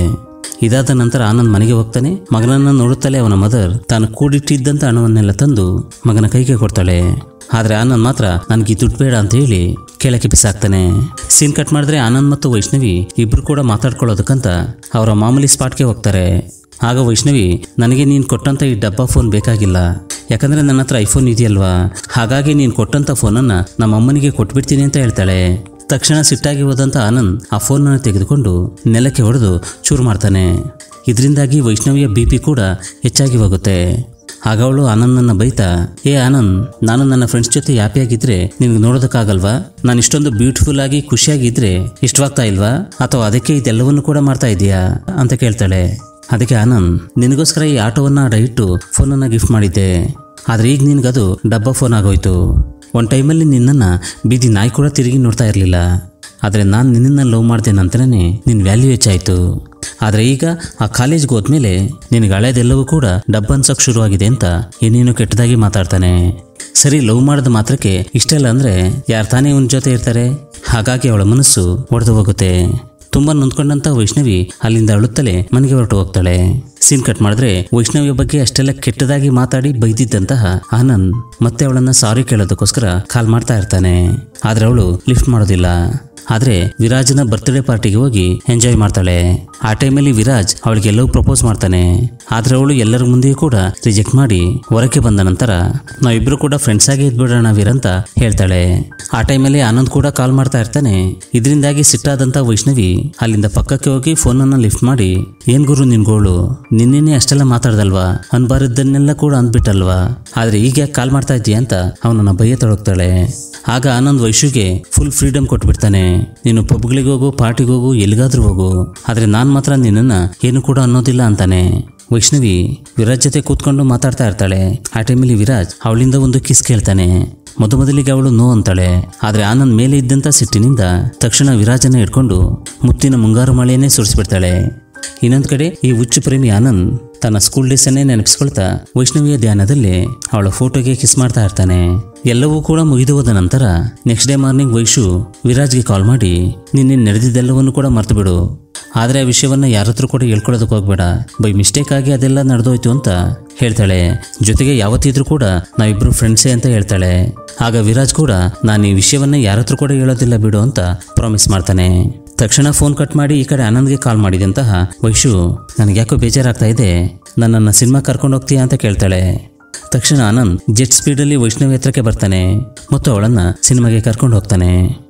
ಇದಾದ ನಂತರ ಆನಂದ್ ಮನೆಗೆ ಹೋಗ್ತಾನೆ ಮಗನನ್ನ ನೋಡುತ್ತಲೇ ಅವನ ಮದರ್ ತಾನು ಕೂಡಿಟ್ಟಿದ್ದಂತ ಹಣವನ್ನೆಲ್ಲ ತಂದು ಮಗನ ಕೈಗೆ ಕೊಡ್ತಾಳೆ ಆದ್ರೆ ಆನಂದ್ ಮಾತ್ರ ನನಗೆ ಈ ದುಡ್ಡು ಬೇಡ ಅಂತ ಹೇಳಿ ಕೆಳಕ್ಕೆ ಬಿಸಾಕ್ತಾನೆ ಸೀನ್ ಕಟ್ ಮಾಡಿದ್ರೆ ಆನಂದ್ ಮತ್ತು ವೈಷ್ಣವಿ ಇಬ್ರು ಕೂಡ ಮಾತಾಡ್ಕೊಳ್ಳೋದಕ್ಕಂತ ಅವರ ಮಾಮೂಲಿ ಸ್ಪಾಟ್ಗೆ ಹೋಗ್ತಾರೆ ಆಗ ವೈಷ್ಣವಿ ನನಗೆ ನೀನು ಕೊಟ್ಟಂತ ಈ ಡಬ್ಬಾ ಫೋನ್ ಬೇಕಾಗಿಲ್ಲ ಯಾಕಂದ್ರೆ ನನ್ನ ಹತ್ರ ಐಫೋನ್ ಇದೆಯಲ್ವಾ ಹಾಗಾಗಿ ನೀನು ಕೊಟ್ಟಂತ ಫೋನನ್ನ ನಮ್ಮ ಅಮ್ಮನಿಗೆ ಕೊಟ್ಬಿಡ್ತೀನಿ ಅಂತ ಹೇಳ್ತಾಳೆ ತಕ್ಷಣ ಸಿಟ್ಟಾಗಿ ಹೋದಂತ ಆನಂದ್ ಆ ಫೋನನ್ನು ತೆಗೆದುಕೊಂಡು ನೆಲಕ್ಕೆ ಹೊಡೆದು ಚೂರು ಮಾಡ್ತಾನೆ ಇದರಿಂದಾಗಿ ವೈಷ್ಣವಿಯ ಬಿ ಪಿ ಕೂಡ ಹೆಚ್ಚಾಗಿ ಹೋಗುತ್ತೆ ಆಗ ಅವಳು ಆನಂದನ್ನ ಬೈತಾ ಏ ಆನಂದ್ ನಾನು ನನ್ನ ಫ್ರೆಂಡ್ಸ್ ಜೊತೆ ಹ್ಯಾಪಿಯಾಗಿದ್ರೆ ನಿನ್ಗೆ ನೋಡೋದಕ್ಕಾಗಲ್ವಾ ನಾನು ಇಷ್ಟೊಂದು ಬ್ಯೂಟಿಫುಲ್ ಆಗಿ ಖುಷಿಯಾಗಿದ್ರೆ ಇಷ್ಟವಾಗ್ತಾ ಇಲ್ವಾ ಅಥವಾ ಅದಕ್ಕೆ ಇದೆಲ್ಲವನ್ನು ಕೂಡ ಮಾಡ್ತಾ ಇದೀಯಾ ಅಂತ ಕೇಳ್ತಾಳೆ ಅದಕ್ಕೆ ಆನಂದ್ ನಿನಗೋಸ್ಕರ ಈ ಆಟೋವನ್ನ ಅಡ ಇಟ್ಟು ಫೋನನ್ನು ಗಿಫ್ಟ್ ಮಾಡಿದ್ದೆ ಆದ್ರೆ ಈಗ ನಿನಗದು ಡಬ್ಬ ಫೋನ್ ಆಗೋಯ್ತು ಒಂದು ಟೈಮಲ್ಲಿ ನಿನ್ನನ್ನು ಬೀದಿ ನಾಯಿ ಕೂಡ ತಿರುಗಿ ನೋಡ್ತಾ ಇರಲಿಲ್ಲ ಆದರೆ ನಾನು ನಿನ್ನನ್ನು ಲವ್ ಮಾಡಿದೆ ನಂತರನೇ ನಿನ್ನ ವ್ಯಾಲ್ಯೂ ಹೆಚ್ಚಾಯಿತು ಆದರೆ ಈಗ ಆ ಕಾಲೇಜ್ಗೆ ಹೋದ್ಮೇಲೆ ನಿನಗೆ ಹಳೇದೆಲ್ಲವೂ ಕೂಡ ಡಬ್ಬ ಅನ್ಸೋಕೆ ಶುರುವಾಗಿದೆ ಅಂತ ಏನೇನೋ ಕೆಟ್ಟದಾಗಿ ಮಾತಾಡ್ತಾನೆ ಸರಿ ಲವ್ ಮಾಡಿದ ಮಾತ್ರಕ್ಕೆ ಇಷ್ಟೆಲ್ಲ ಅಂದರೆ ಯಾರು ತಾನೇ ಇವನ ಜೊತೆ ಇರ್ತಾರೆ ಹಾಗಾಗಿ ಅವಳ ಮನಸ್ಸು ಒಡೆದು ಹೋಗುತ್ತೆ ತುಂಬಾ ನೊಂದ್ಕೊಂಡಂತ ವೈಷ್ಣವಿ ಅಲ್ಲಿಂದ ಅಳುತ್ತಲೇ ಮನೆಗೆ ಹೊರಟು ಹೋಗ್ತಾಳೆ ಸೀನ್ ಕಟ್ ಮಾಡಿದ್ರೆ ವೈಷ್ಣವಿಯ ಬಗ್ಗೆ ಅಷ್ಟೆಲ್ಲ ಕೆಟ್ಟದಾಗಿ ಮಾತಾಡಿ ಬೈದಿದ್ದಂತಹ ಆನಂದ್ ಮತ್ತೆ ಅವಳನ್ನ ಸಾರಿ ಕೇಳೋದಕ್ಕೋಸ್ಕರ ಕಾಲ್ ಮಾಡ್ತಾ ಇರ್ತಾನೆ ಆದ್ರೆ ಅವಳು ಲಿಫ್ಟ್ ಮಾಡೋದಿಲ್ಲ ಆದ್ರೆ ವಿರಾಜ್ನ ಬರ್ತ್ಡೇ ಪಾರ್ಟಿಗೆ ಹೋಗಿ ಎಂಜಾಯ್ ಮಾಡ್ತಾಳೆ ಆ ಟೈಮಲ್ಲಿ ವಿರಾಜ್ ಅವಳಿಗೆ ಎಲ್ಲವೂ ಪ್ರಪೋಸ್ ಮಾಡ್ತಾನೆ ಆದ್ರೆ ಅವಳು ಎಲ್ಲರ ಮುಂದೆಯೂ ಕೂಡ ರಿಜೆಕ್ಟ್ ಮಾಡಿ ಹೊರಕ್ಕೆ ಬಂದ ನಂತರ ನಾವಿಬ್ರು ಕೂಡ ಫ್ರೆಂಡ್ಸ್ ಆಗಿ ಇದ್ಬಿಡೋಣ ವೀರ್ ಅಂತ ಹೇಳ್ತಾಳೆ ಆ ಟೈಮಲ್ಲಿ ಆನಂದ್ ಕೂಡ ಕಾಲ್ ಮಾಡ್ತಾ ಇರ್ತಾನೆ ಇದರಿಂದಾಗಿ ಸಿಟ್ಟಾದಂತ ವೈಷ್ಣವಿ ಅಲ್ಲಿಂದ ಪಕ್ಕಕ್ಕೆ ಹೋಗಿ ಫೋನನ್ನ ಲಿಫ್ಟ್ ಮಾಡಿ ಏನ್ ಗುರು ನಿನ್ ಗೋಳು ನಿನ್ನೆನೆ ಅಷ್ಟೆಲ್ಲ ಮಾತಾಡ್ದಲ್ವಾ ಅನ್ಬಾರದನ್ನೆಲ್ಲ ಕೂಡ ಅಂದ್ಬಿಟ್ಟಲ್ವಾ ಆದ್ರೆ ಈಗ ಯಾಕೆ ಕಾಲ್ ಮಾಡ್ತಾ ಇದ್ದೀಯ ಅಂತ ಅವನನ್ನ ಬೈಯ ತೊಡಗ್ತಾಳೆ ಆಗ ಆನಂದ್ ವೈಶುಗೆ ಫುಲ್ ಫ್ರೀಡಮ್ ಕೊಟ್ಬಿಡ್ತಾನೆ ನೀನು ಪಬ್ಗಳಿಗೆ ಹೋಗು ಪಾರ್ಟಿಗೆ ಹೋಗು ಎಲ್ಲಿಗಾದ್ರೂ ಹೋಗು ಆದ್ರೆ ನಾನ್ ಮಾತ್ರ ನಿನ್ನನ್ನ ಏನು ಕೂಡ ಅನ್ನೋದಿಲ್ಲ ಅಂತಾನೆ ವೈಷ್ಣವಿ ವಿರಾಜ್ ಜೊತೆ ಕೂತ್ಕೊಂಡು ಮಾತಾಡ್ತಾ ಇರ್ತಾಳೆ ಆ ಟೈಮಲ್ಲಿ ವಿರಾಜ್ ಅವಳಿಂದ ಒಂದು ಕಿಸ್ ಕೇಳ್ತಾನೆ ಮೊದ ಮೊದಲಿಗೆ ಅವಳು ನೋ ಅಂತಾಳೆ ಆದ್ರೆ ಆನಂದ್ ಮೇಲೆ ಇದ್ದಂತ ಸಿಟ್ಟಿನಿಂದ ತಕ್ಷಣ ವಿರಾಜನ ಹಿಡ್ಕೊಂಡು ಮುತ್ತಿನ ಮುಂಗಾರು ಮಳೆಯನ್ನೇ ಸುರಿಸ್ಬಿಡ್ತಾಳೆ ಇನ್ನೊಂದ್ ಕಡೆ ಈ ಹುಚ್ಚು ಪ್ರೇಮಿ ಆನಂದ್ ತನ್ನ ಸ್ಕೂಲ್ ಡೇಸನ್ನೇ ನೆನಪಿಸ್ಕೊಳ್ತಾ ವೈಷ್ಣವಿಯ ಧ್ಯಾನದಲ್ಲಿ ಅವಳ ಫೋಟೋಗೆ ಕಿಸ್ ಮಾಡ್ತಾ ಇರ್ತಾನೆ ಎಲ್ಲವೂ ಕೂಡ ಮುಗಿದು ಹೋದ ನಂತರ ನೆಕ್ಸ್ಟ್ ಡೇ ಮಾರ್ನಿಂಗ್ ವೈಶು ವಿರಾಜ್ಗೆ ಕಾಲ್ ಮಾಡಿ ನಿನ್ನೆ ನಡೆದಿದ್ದೆಲ್ಲವನ್ನು ಕೂಡ ಮರ್ತು ಬಿಡು ಆದರೆ ಆ ವಿಷಯವನ್ನ ಯಾರ ಹತ್ರ ಕೂಡ ಹೇಳ್ಕೊಳ್ಳೋದಕ್ಕೆ ಹೋಗ್ಬೇಡ ಬೈ ಮಿಸ್ಟೇಕ್ ಆಗಿ ಅದೆಲ್ಲ ನಡೆದೋಯ್ತು ಅಂತ ಹೇಳ್ತಾಳೆ ಜೊತೆಗೆ ಯಾವತ್ತಿದ್ರೂ ಕೂಡ ನಾವಿಬ್ರು ಫ್ರೆಂಡ್ಸೇ ಅಂತ ಹೇಳ್ತಾಳೆ ಆಗ ವಿರಾಜ್ ಕೂಡ ನಾನು ಈ ವಿಷಯವನ್ನ ಯಾರ ಹತ್ರ ಕೂಡ ಹೇಳೋದಿಲ್ಲ ಬಿಡು ಅಂತ ಪ್ರಾಮಿಸ್ ಮಾಡ್ತಾನೆ ತಕ್ಷಣ ಫೋನ್ ಕಟ್ ಮಾಡಿ ಈ ಕಡೆ ಆನಂದ್ಗೆ ಕಾಲ್ ಮಾಡಿದಂತಹ ವೈಶು ನನಗೆ ಯಾಕೋ ಬೇಜಾರಾಗ್ತಾ ಇದೆ ನನ್ನನ್ನು ಸಿನಿಮಾ ಕರ್ಕೊಂಡು ಹೋಗ್ತೀಯಾ ಅಂತ ಕೇಳ್ತಾಳೆ ತಕ್ಷಣ ಆನಂದ್ ಜೆಟ್ ಸ್ಪೀಡಲ್ಲಿ ವೈಷ್ಣವಿ ಹತ್ರಕ್ಕೆ ಬರ್ತಾನೆ ಮತ್ತು ಅವಳನ್ನ ಸಿನಿಮಾಗೆ ಕರ್ಕೊಂಡು ಹೋಗ್ತಾನೆ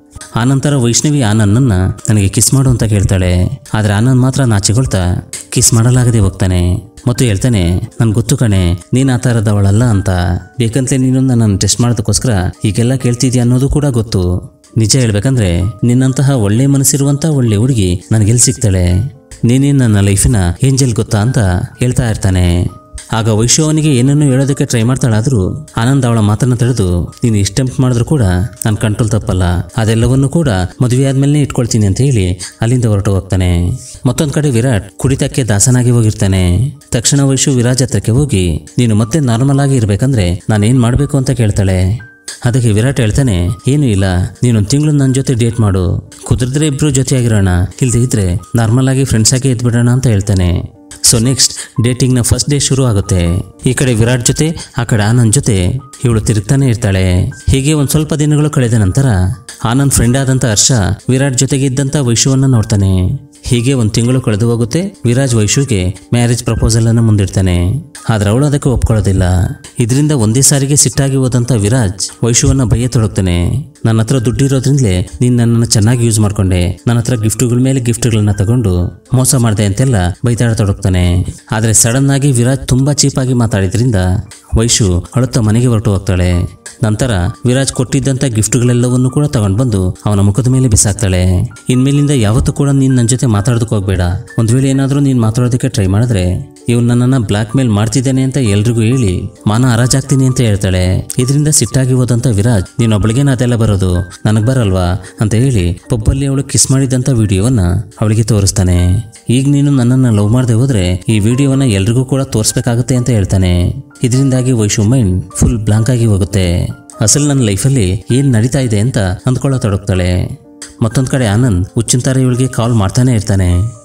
ಆನಂತರ ವೈಷ್ಣವಿ ಆನಂದನ್ನ ನನಗೆ ಕಿಸ್ ಮಾಡು ಅಂತ ಕೇಳ್ತಾಳೆ ಆದ್ರೆ ಆನಂದ್ ಮಾತ್ರ ನಾಚಿಕೊಳ್ತಾ ಕಿಸ್ ಮಾಡಲಾಗದೆ ಹೋಗ್ತಾನೆ ಮತ್ತು ಹೇಳ್ತಾನೆ ನನ್ಗೆ ಗೊತ್ತು ಕಣೆ ನೀನ್ ಆ ಥರದವಳಲ್ಲ ಅಂತ ಬೇಕಂತಲೇ ನೀನು ನನ್ನನ್ನು ಟೆಸ್ಟ್ ಮಾಡೋದಕ್ಕೋಸ್ಕರ ಹೀಗೆಲ್ಲ ಕೇಳ್ತಿದ್ಯಾ ಅನ್ನೋದು ಕೂಡ ಗೊತ್ತು ನಿಜ ಹೇಳ್ಬೇಕಂದ್ರೆ ನಿನ್ನಂತಹ ಒಳ್ಳೆ ಮನಸ್ಸಿರುವಂತ ಒಳ್ಳೆ ಹುಡುಗಿ ನನಗೆಲ್ಲಿ ಸಿಗ್ತಾಳೆ ನೀನೇ ನನ್ನ ಲೈಫಿನ ಏಂಜಲ್ ಗೊತ್ತಾ ಅಂತ ಹೇಳ್ತಾ ಇರ್ತಾನೆ ಆಗ ವೈಶು ಅವನಿಗೆ ಏನನ್ನೂ ಹೇಳೋದಕ್ಕೆ ಟ್ರೈ ಮಾಡ್ತಾಳಾದ್ರೂ ಆನಂದ್ ಅವಳ ಮಾತನ್ನ ತಡೆದು ನೀನು ಇಷ್ಟಂಪ್ ಮಾಡಿದ್ರು ಕೂಡ ನನ್ನ ಕಂಟ್ರೋಲ್ ತಪ್ಪಲ್ಲ ಅದೆಲ್ಲವನ್ನೂ ಕೂಡ ಮದುವೆ ಆದ್ಮೇಲೆ ಇಟ್ಕೊಳ್ತೀನಿ ಅಂತ ಹೇಳಿ ಅಲ್ಲಿಂದ ಹೊರಟು ಹೋಗ್ತಾನೆ ಮತ್ತೊಂದ್ ಕಡೆ ವಿರಾಟ್ ಕುಡಿತಕ್ಕೆ ದಾಸನಾಗಿ ಹೋಗಿರ್ತಾನೆ ತಕ್ಷಣ ವೈಶು ವಿರಾಜ್ ಹತ್ರಕ್ಕೆ ಹೋಗಿ ನೀನು ಮತ್ತೆ ನಾರ್ಮಲ್ ಆಗಿ ಇರ್ಬೇಕಂದ್ರೆ ನಾನೇನ್ ಮಾಡ್ಬೇಕು ಅಂತ ಕೇಳ್ತಾಳೆ ಅದಕ್ಕೆ ವಿರಾಟ್ ಹೇಳ್ತಾನೆ ಏನೂ ಇಲ್ಲ ನೀನೊಂದು ತಿಂಗಳು ನನ್ನ ಜೊತೆ ಡೇಟ್ ಮಾಡು ಕುದುರಿದ್ರೆ ಇಬ್ರು ಜೊತೆಯಾಗಿರೋಣ ಇಲ್ದೇ ಇದ್ರೆ ನಾರ್ಮಲ್ ಆಗಿ ಫ್ರೆಂಡ್ಸ್ ಆಗಿ ಇದ್ಬಿಡೋಣ ಅಂತ ಹೇಳ್ತಾನೆ ಸೊ ನೆಕ್ಸ್ಟ್ ಡೇಟಿಂಗ್ನ ಫಸ್ಟ್ ಡೇ ಶುರು ಆಗುತ್ತೆ ಈ ಕಡೆ ವಿರಾಟ್ ಜೊತೆ ಆ ಕಡೆ ಆನಂದ್ ಜೊತೆ ಇವಳು ತಿರುಗ್ತಾನೆ ಇರ್ತಾಳೆ ಹೀಗೆ ಒಂದು ಸ್ವಲ್ಪ ದಿನಗಳು ಕಳೆದ ನಂತರ ಆನಂದ್ ಫ್ರೆಂಡ್ ಆದಂತ ಹರ್ಷ ವಿರಾಟ್ ಜೊತೆಗೆ ಇದ್ದಂತ ವೈಶುವನ್ನ ನೋಡ್ತಾನೆ ಹೀಗೆ ಒಂದು ತಿಂಗಳು ಕಳೆದು ಹೋಗುತ್ತೆ ವಿರಾಜ್ ವೈಶುಗೆ ಮ್ಯಾರೇಜ್ ಪ್ರಪೋಸಲ್ ಅನ್ನ ಮುಂದಿಡ್ತಾನೆ ಆದ್ರೆ ಅವಳು ಅದಕ್ಕೆ ಒಪ್ಕೊಳ್ಳೋದಿಲ್ಲ ಇದರಿಂದ ಒಂದೇ ಸಾರಿಗೆ ಸಿಟ್ಟಾಗಿ ಹೋದಂತ ವಿರಾಜ್ ವೈಶುವನ್ನ ಬೈಯ ತೊಡಗ್ತಾನೆ ನನ್ನ ಹತ್ರ ದುಡ್ಡಿರೋದ್ರಿಂದಲೇ ನೀನ್ ನನ್ನನ್ನು ಚೆನ್ನಾಗಿ ಯೂಸ್ ಮಾಡ್ಕೊಂಡೆ ನನ್ನ ಹತ್ರ ಗಿಫ್ಟ್ಗಳ ಮೇಲೆ ಗಿಫ್ಟ್ಗಳನ್ನ ತಗೊಂಡು ಮೋಸ ಮಾಡಿದೆ ಅಂತೆಲ್ಲ ಬೈತಾಡ ತೊಡಗ್ತಾನೆ ಆದ್ರೆ ಸಡನ್ ಆಗಿ ವಿರಾಜ್ ತುಂಬಾ ಚೀಪಾಗಿ ಮಾತಾಡಿದ್ರಿಂದ ವೈಶು ಅಳುತ್ತಾ ಮನೆಗೆ ಹೊರಟು ಹೋಗ್ತಾಳೆ ನಂತರ ವಿರಾಜ್ ಕೊಟ್ಟಿದ್ದಂಥ ಗಿಫ್ಟ್ಗಳೆಲ್ಲವನ್ನು ಕೂಡ ತಗೊಂಡು ಬಂದು ಅವನ ಮುಖದ ಮೇಲೆ ಬಿಸಾಕ್ತಾಳೆ ಇನ್ಮೇಲಿಂದ ಯಾವತ್ತೂ ಕೂಡ ನೀನು ನನ್ನ ಜೊತೆ ಮಾತಾಡೋದಕ್ಕೆ ಹೋಗ್ಬೇಡ ಒಂದು ವೇಳೆ ಏನಾದರೂ ನೀನು ಮಾತಾಡೋದಕ್ಕೆ ಟ್ರೈ ಮಾಡಿದ್ರೆ ಇವನು ನನ್ನನ್ನು ಬ್ಲ್ಯಾಕ್ ಮೇಲ್ ಮಾಡ್ತಿದ್ದಾನೆ ಅಂತ ಎಲ್ರಿಗೂ ಹೇಳಿ ಮಾನ ಹರಾಜಾಗ್ತೀನಿ ಅಂತ ಹೇಳ್ತಾಳೆ ಇದರಿಂದ ಸಿಟ್ಟಾಗಿ ಹೋದಂಥ ವಿರಾಜ್ ನೀನೊಬ್ಬಳಿಗೇನ ಅದೆಲ್ಲ ಬರೋದು ನನಗೆ ಬರಲ್ವಾ ಅಂತ ಹೇಳಿ ಪಬ್ಬಲ್ಲಿ ಅವಳು ಕಿಸ್ ಮಾಡಿದಂಥ ವಿಡಿಯೋವನ್ನ ಅವಳಿಗೆ ತೋರಿಸ್ತಾನೆ ಈಗ ನೀನು ನನ್ನನ್ನು ಲವ್ ಮಾಡದೆ ಹೋದ್ರೆ ಈ ವಿಡಿಯೋವನ್ನ ಎಲ್ರಿಗೂ ಕೂಡ ತೋರಿಸ್ಬೇಕಾಗುತ್ತೆ ಅಂತ ಹೇಳ್ತಾನೆ ಇದರಿಂದಾಗಿ ವೈಶು ಮೈಂಡ್ ಫುಲ್ ಬ್ಲಾಂಕ್ ಆಗಿ ಹೋಗುತ್ತೆ ಅಸಲು ನನ್ನ ಲೈಫಲ್ಲಿ ಏನ್ ನಡೀತಾ ಇದೆ ಅಂತ ಅಂದ್ಕೊಳ್ಳೋ ತೊಡಗ್ತಾಳೆ ಮತ್ತೊಂದ್ ಕಡೆ ಆನಂದ್ ಹುಚ್ಚಿನ ತರ ಇವಳಿಗೆ ಕಾಲ್ ಮಾಡ್ತಾನೆ ಇರ್ತಾನೆ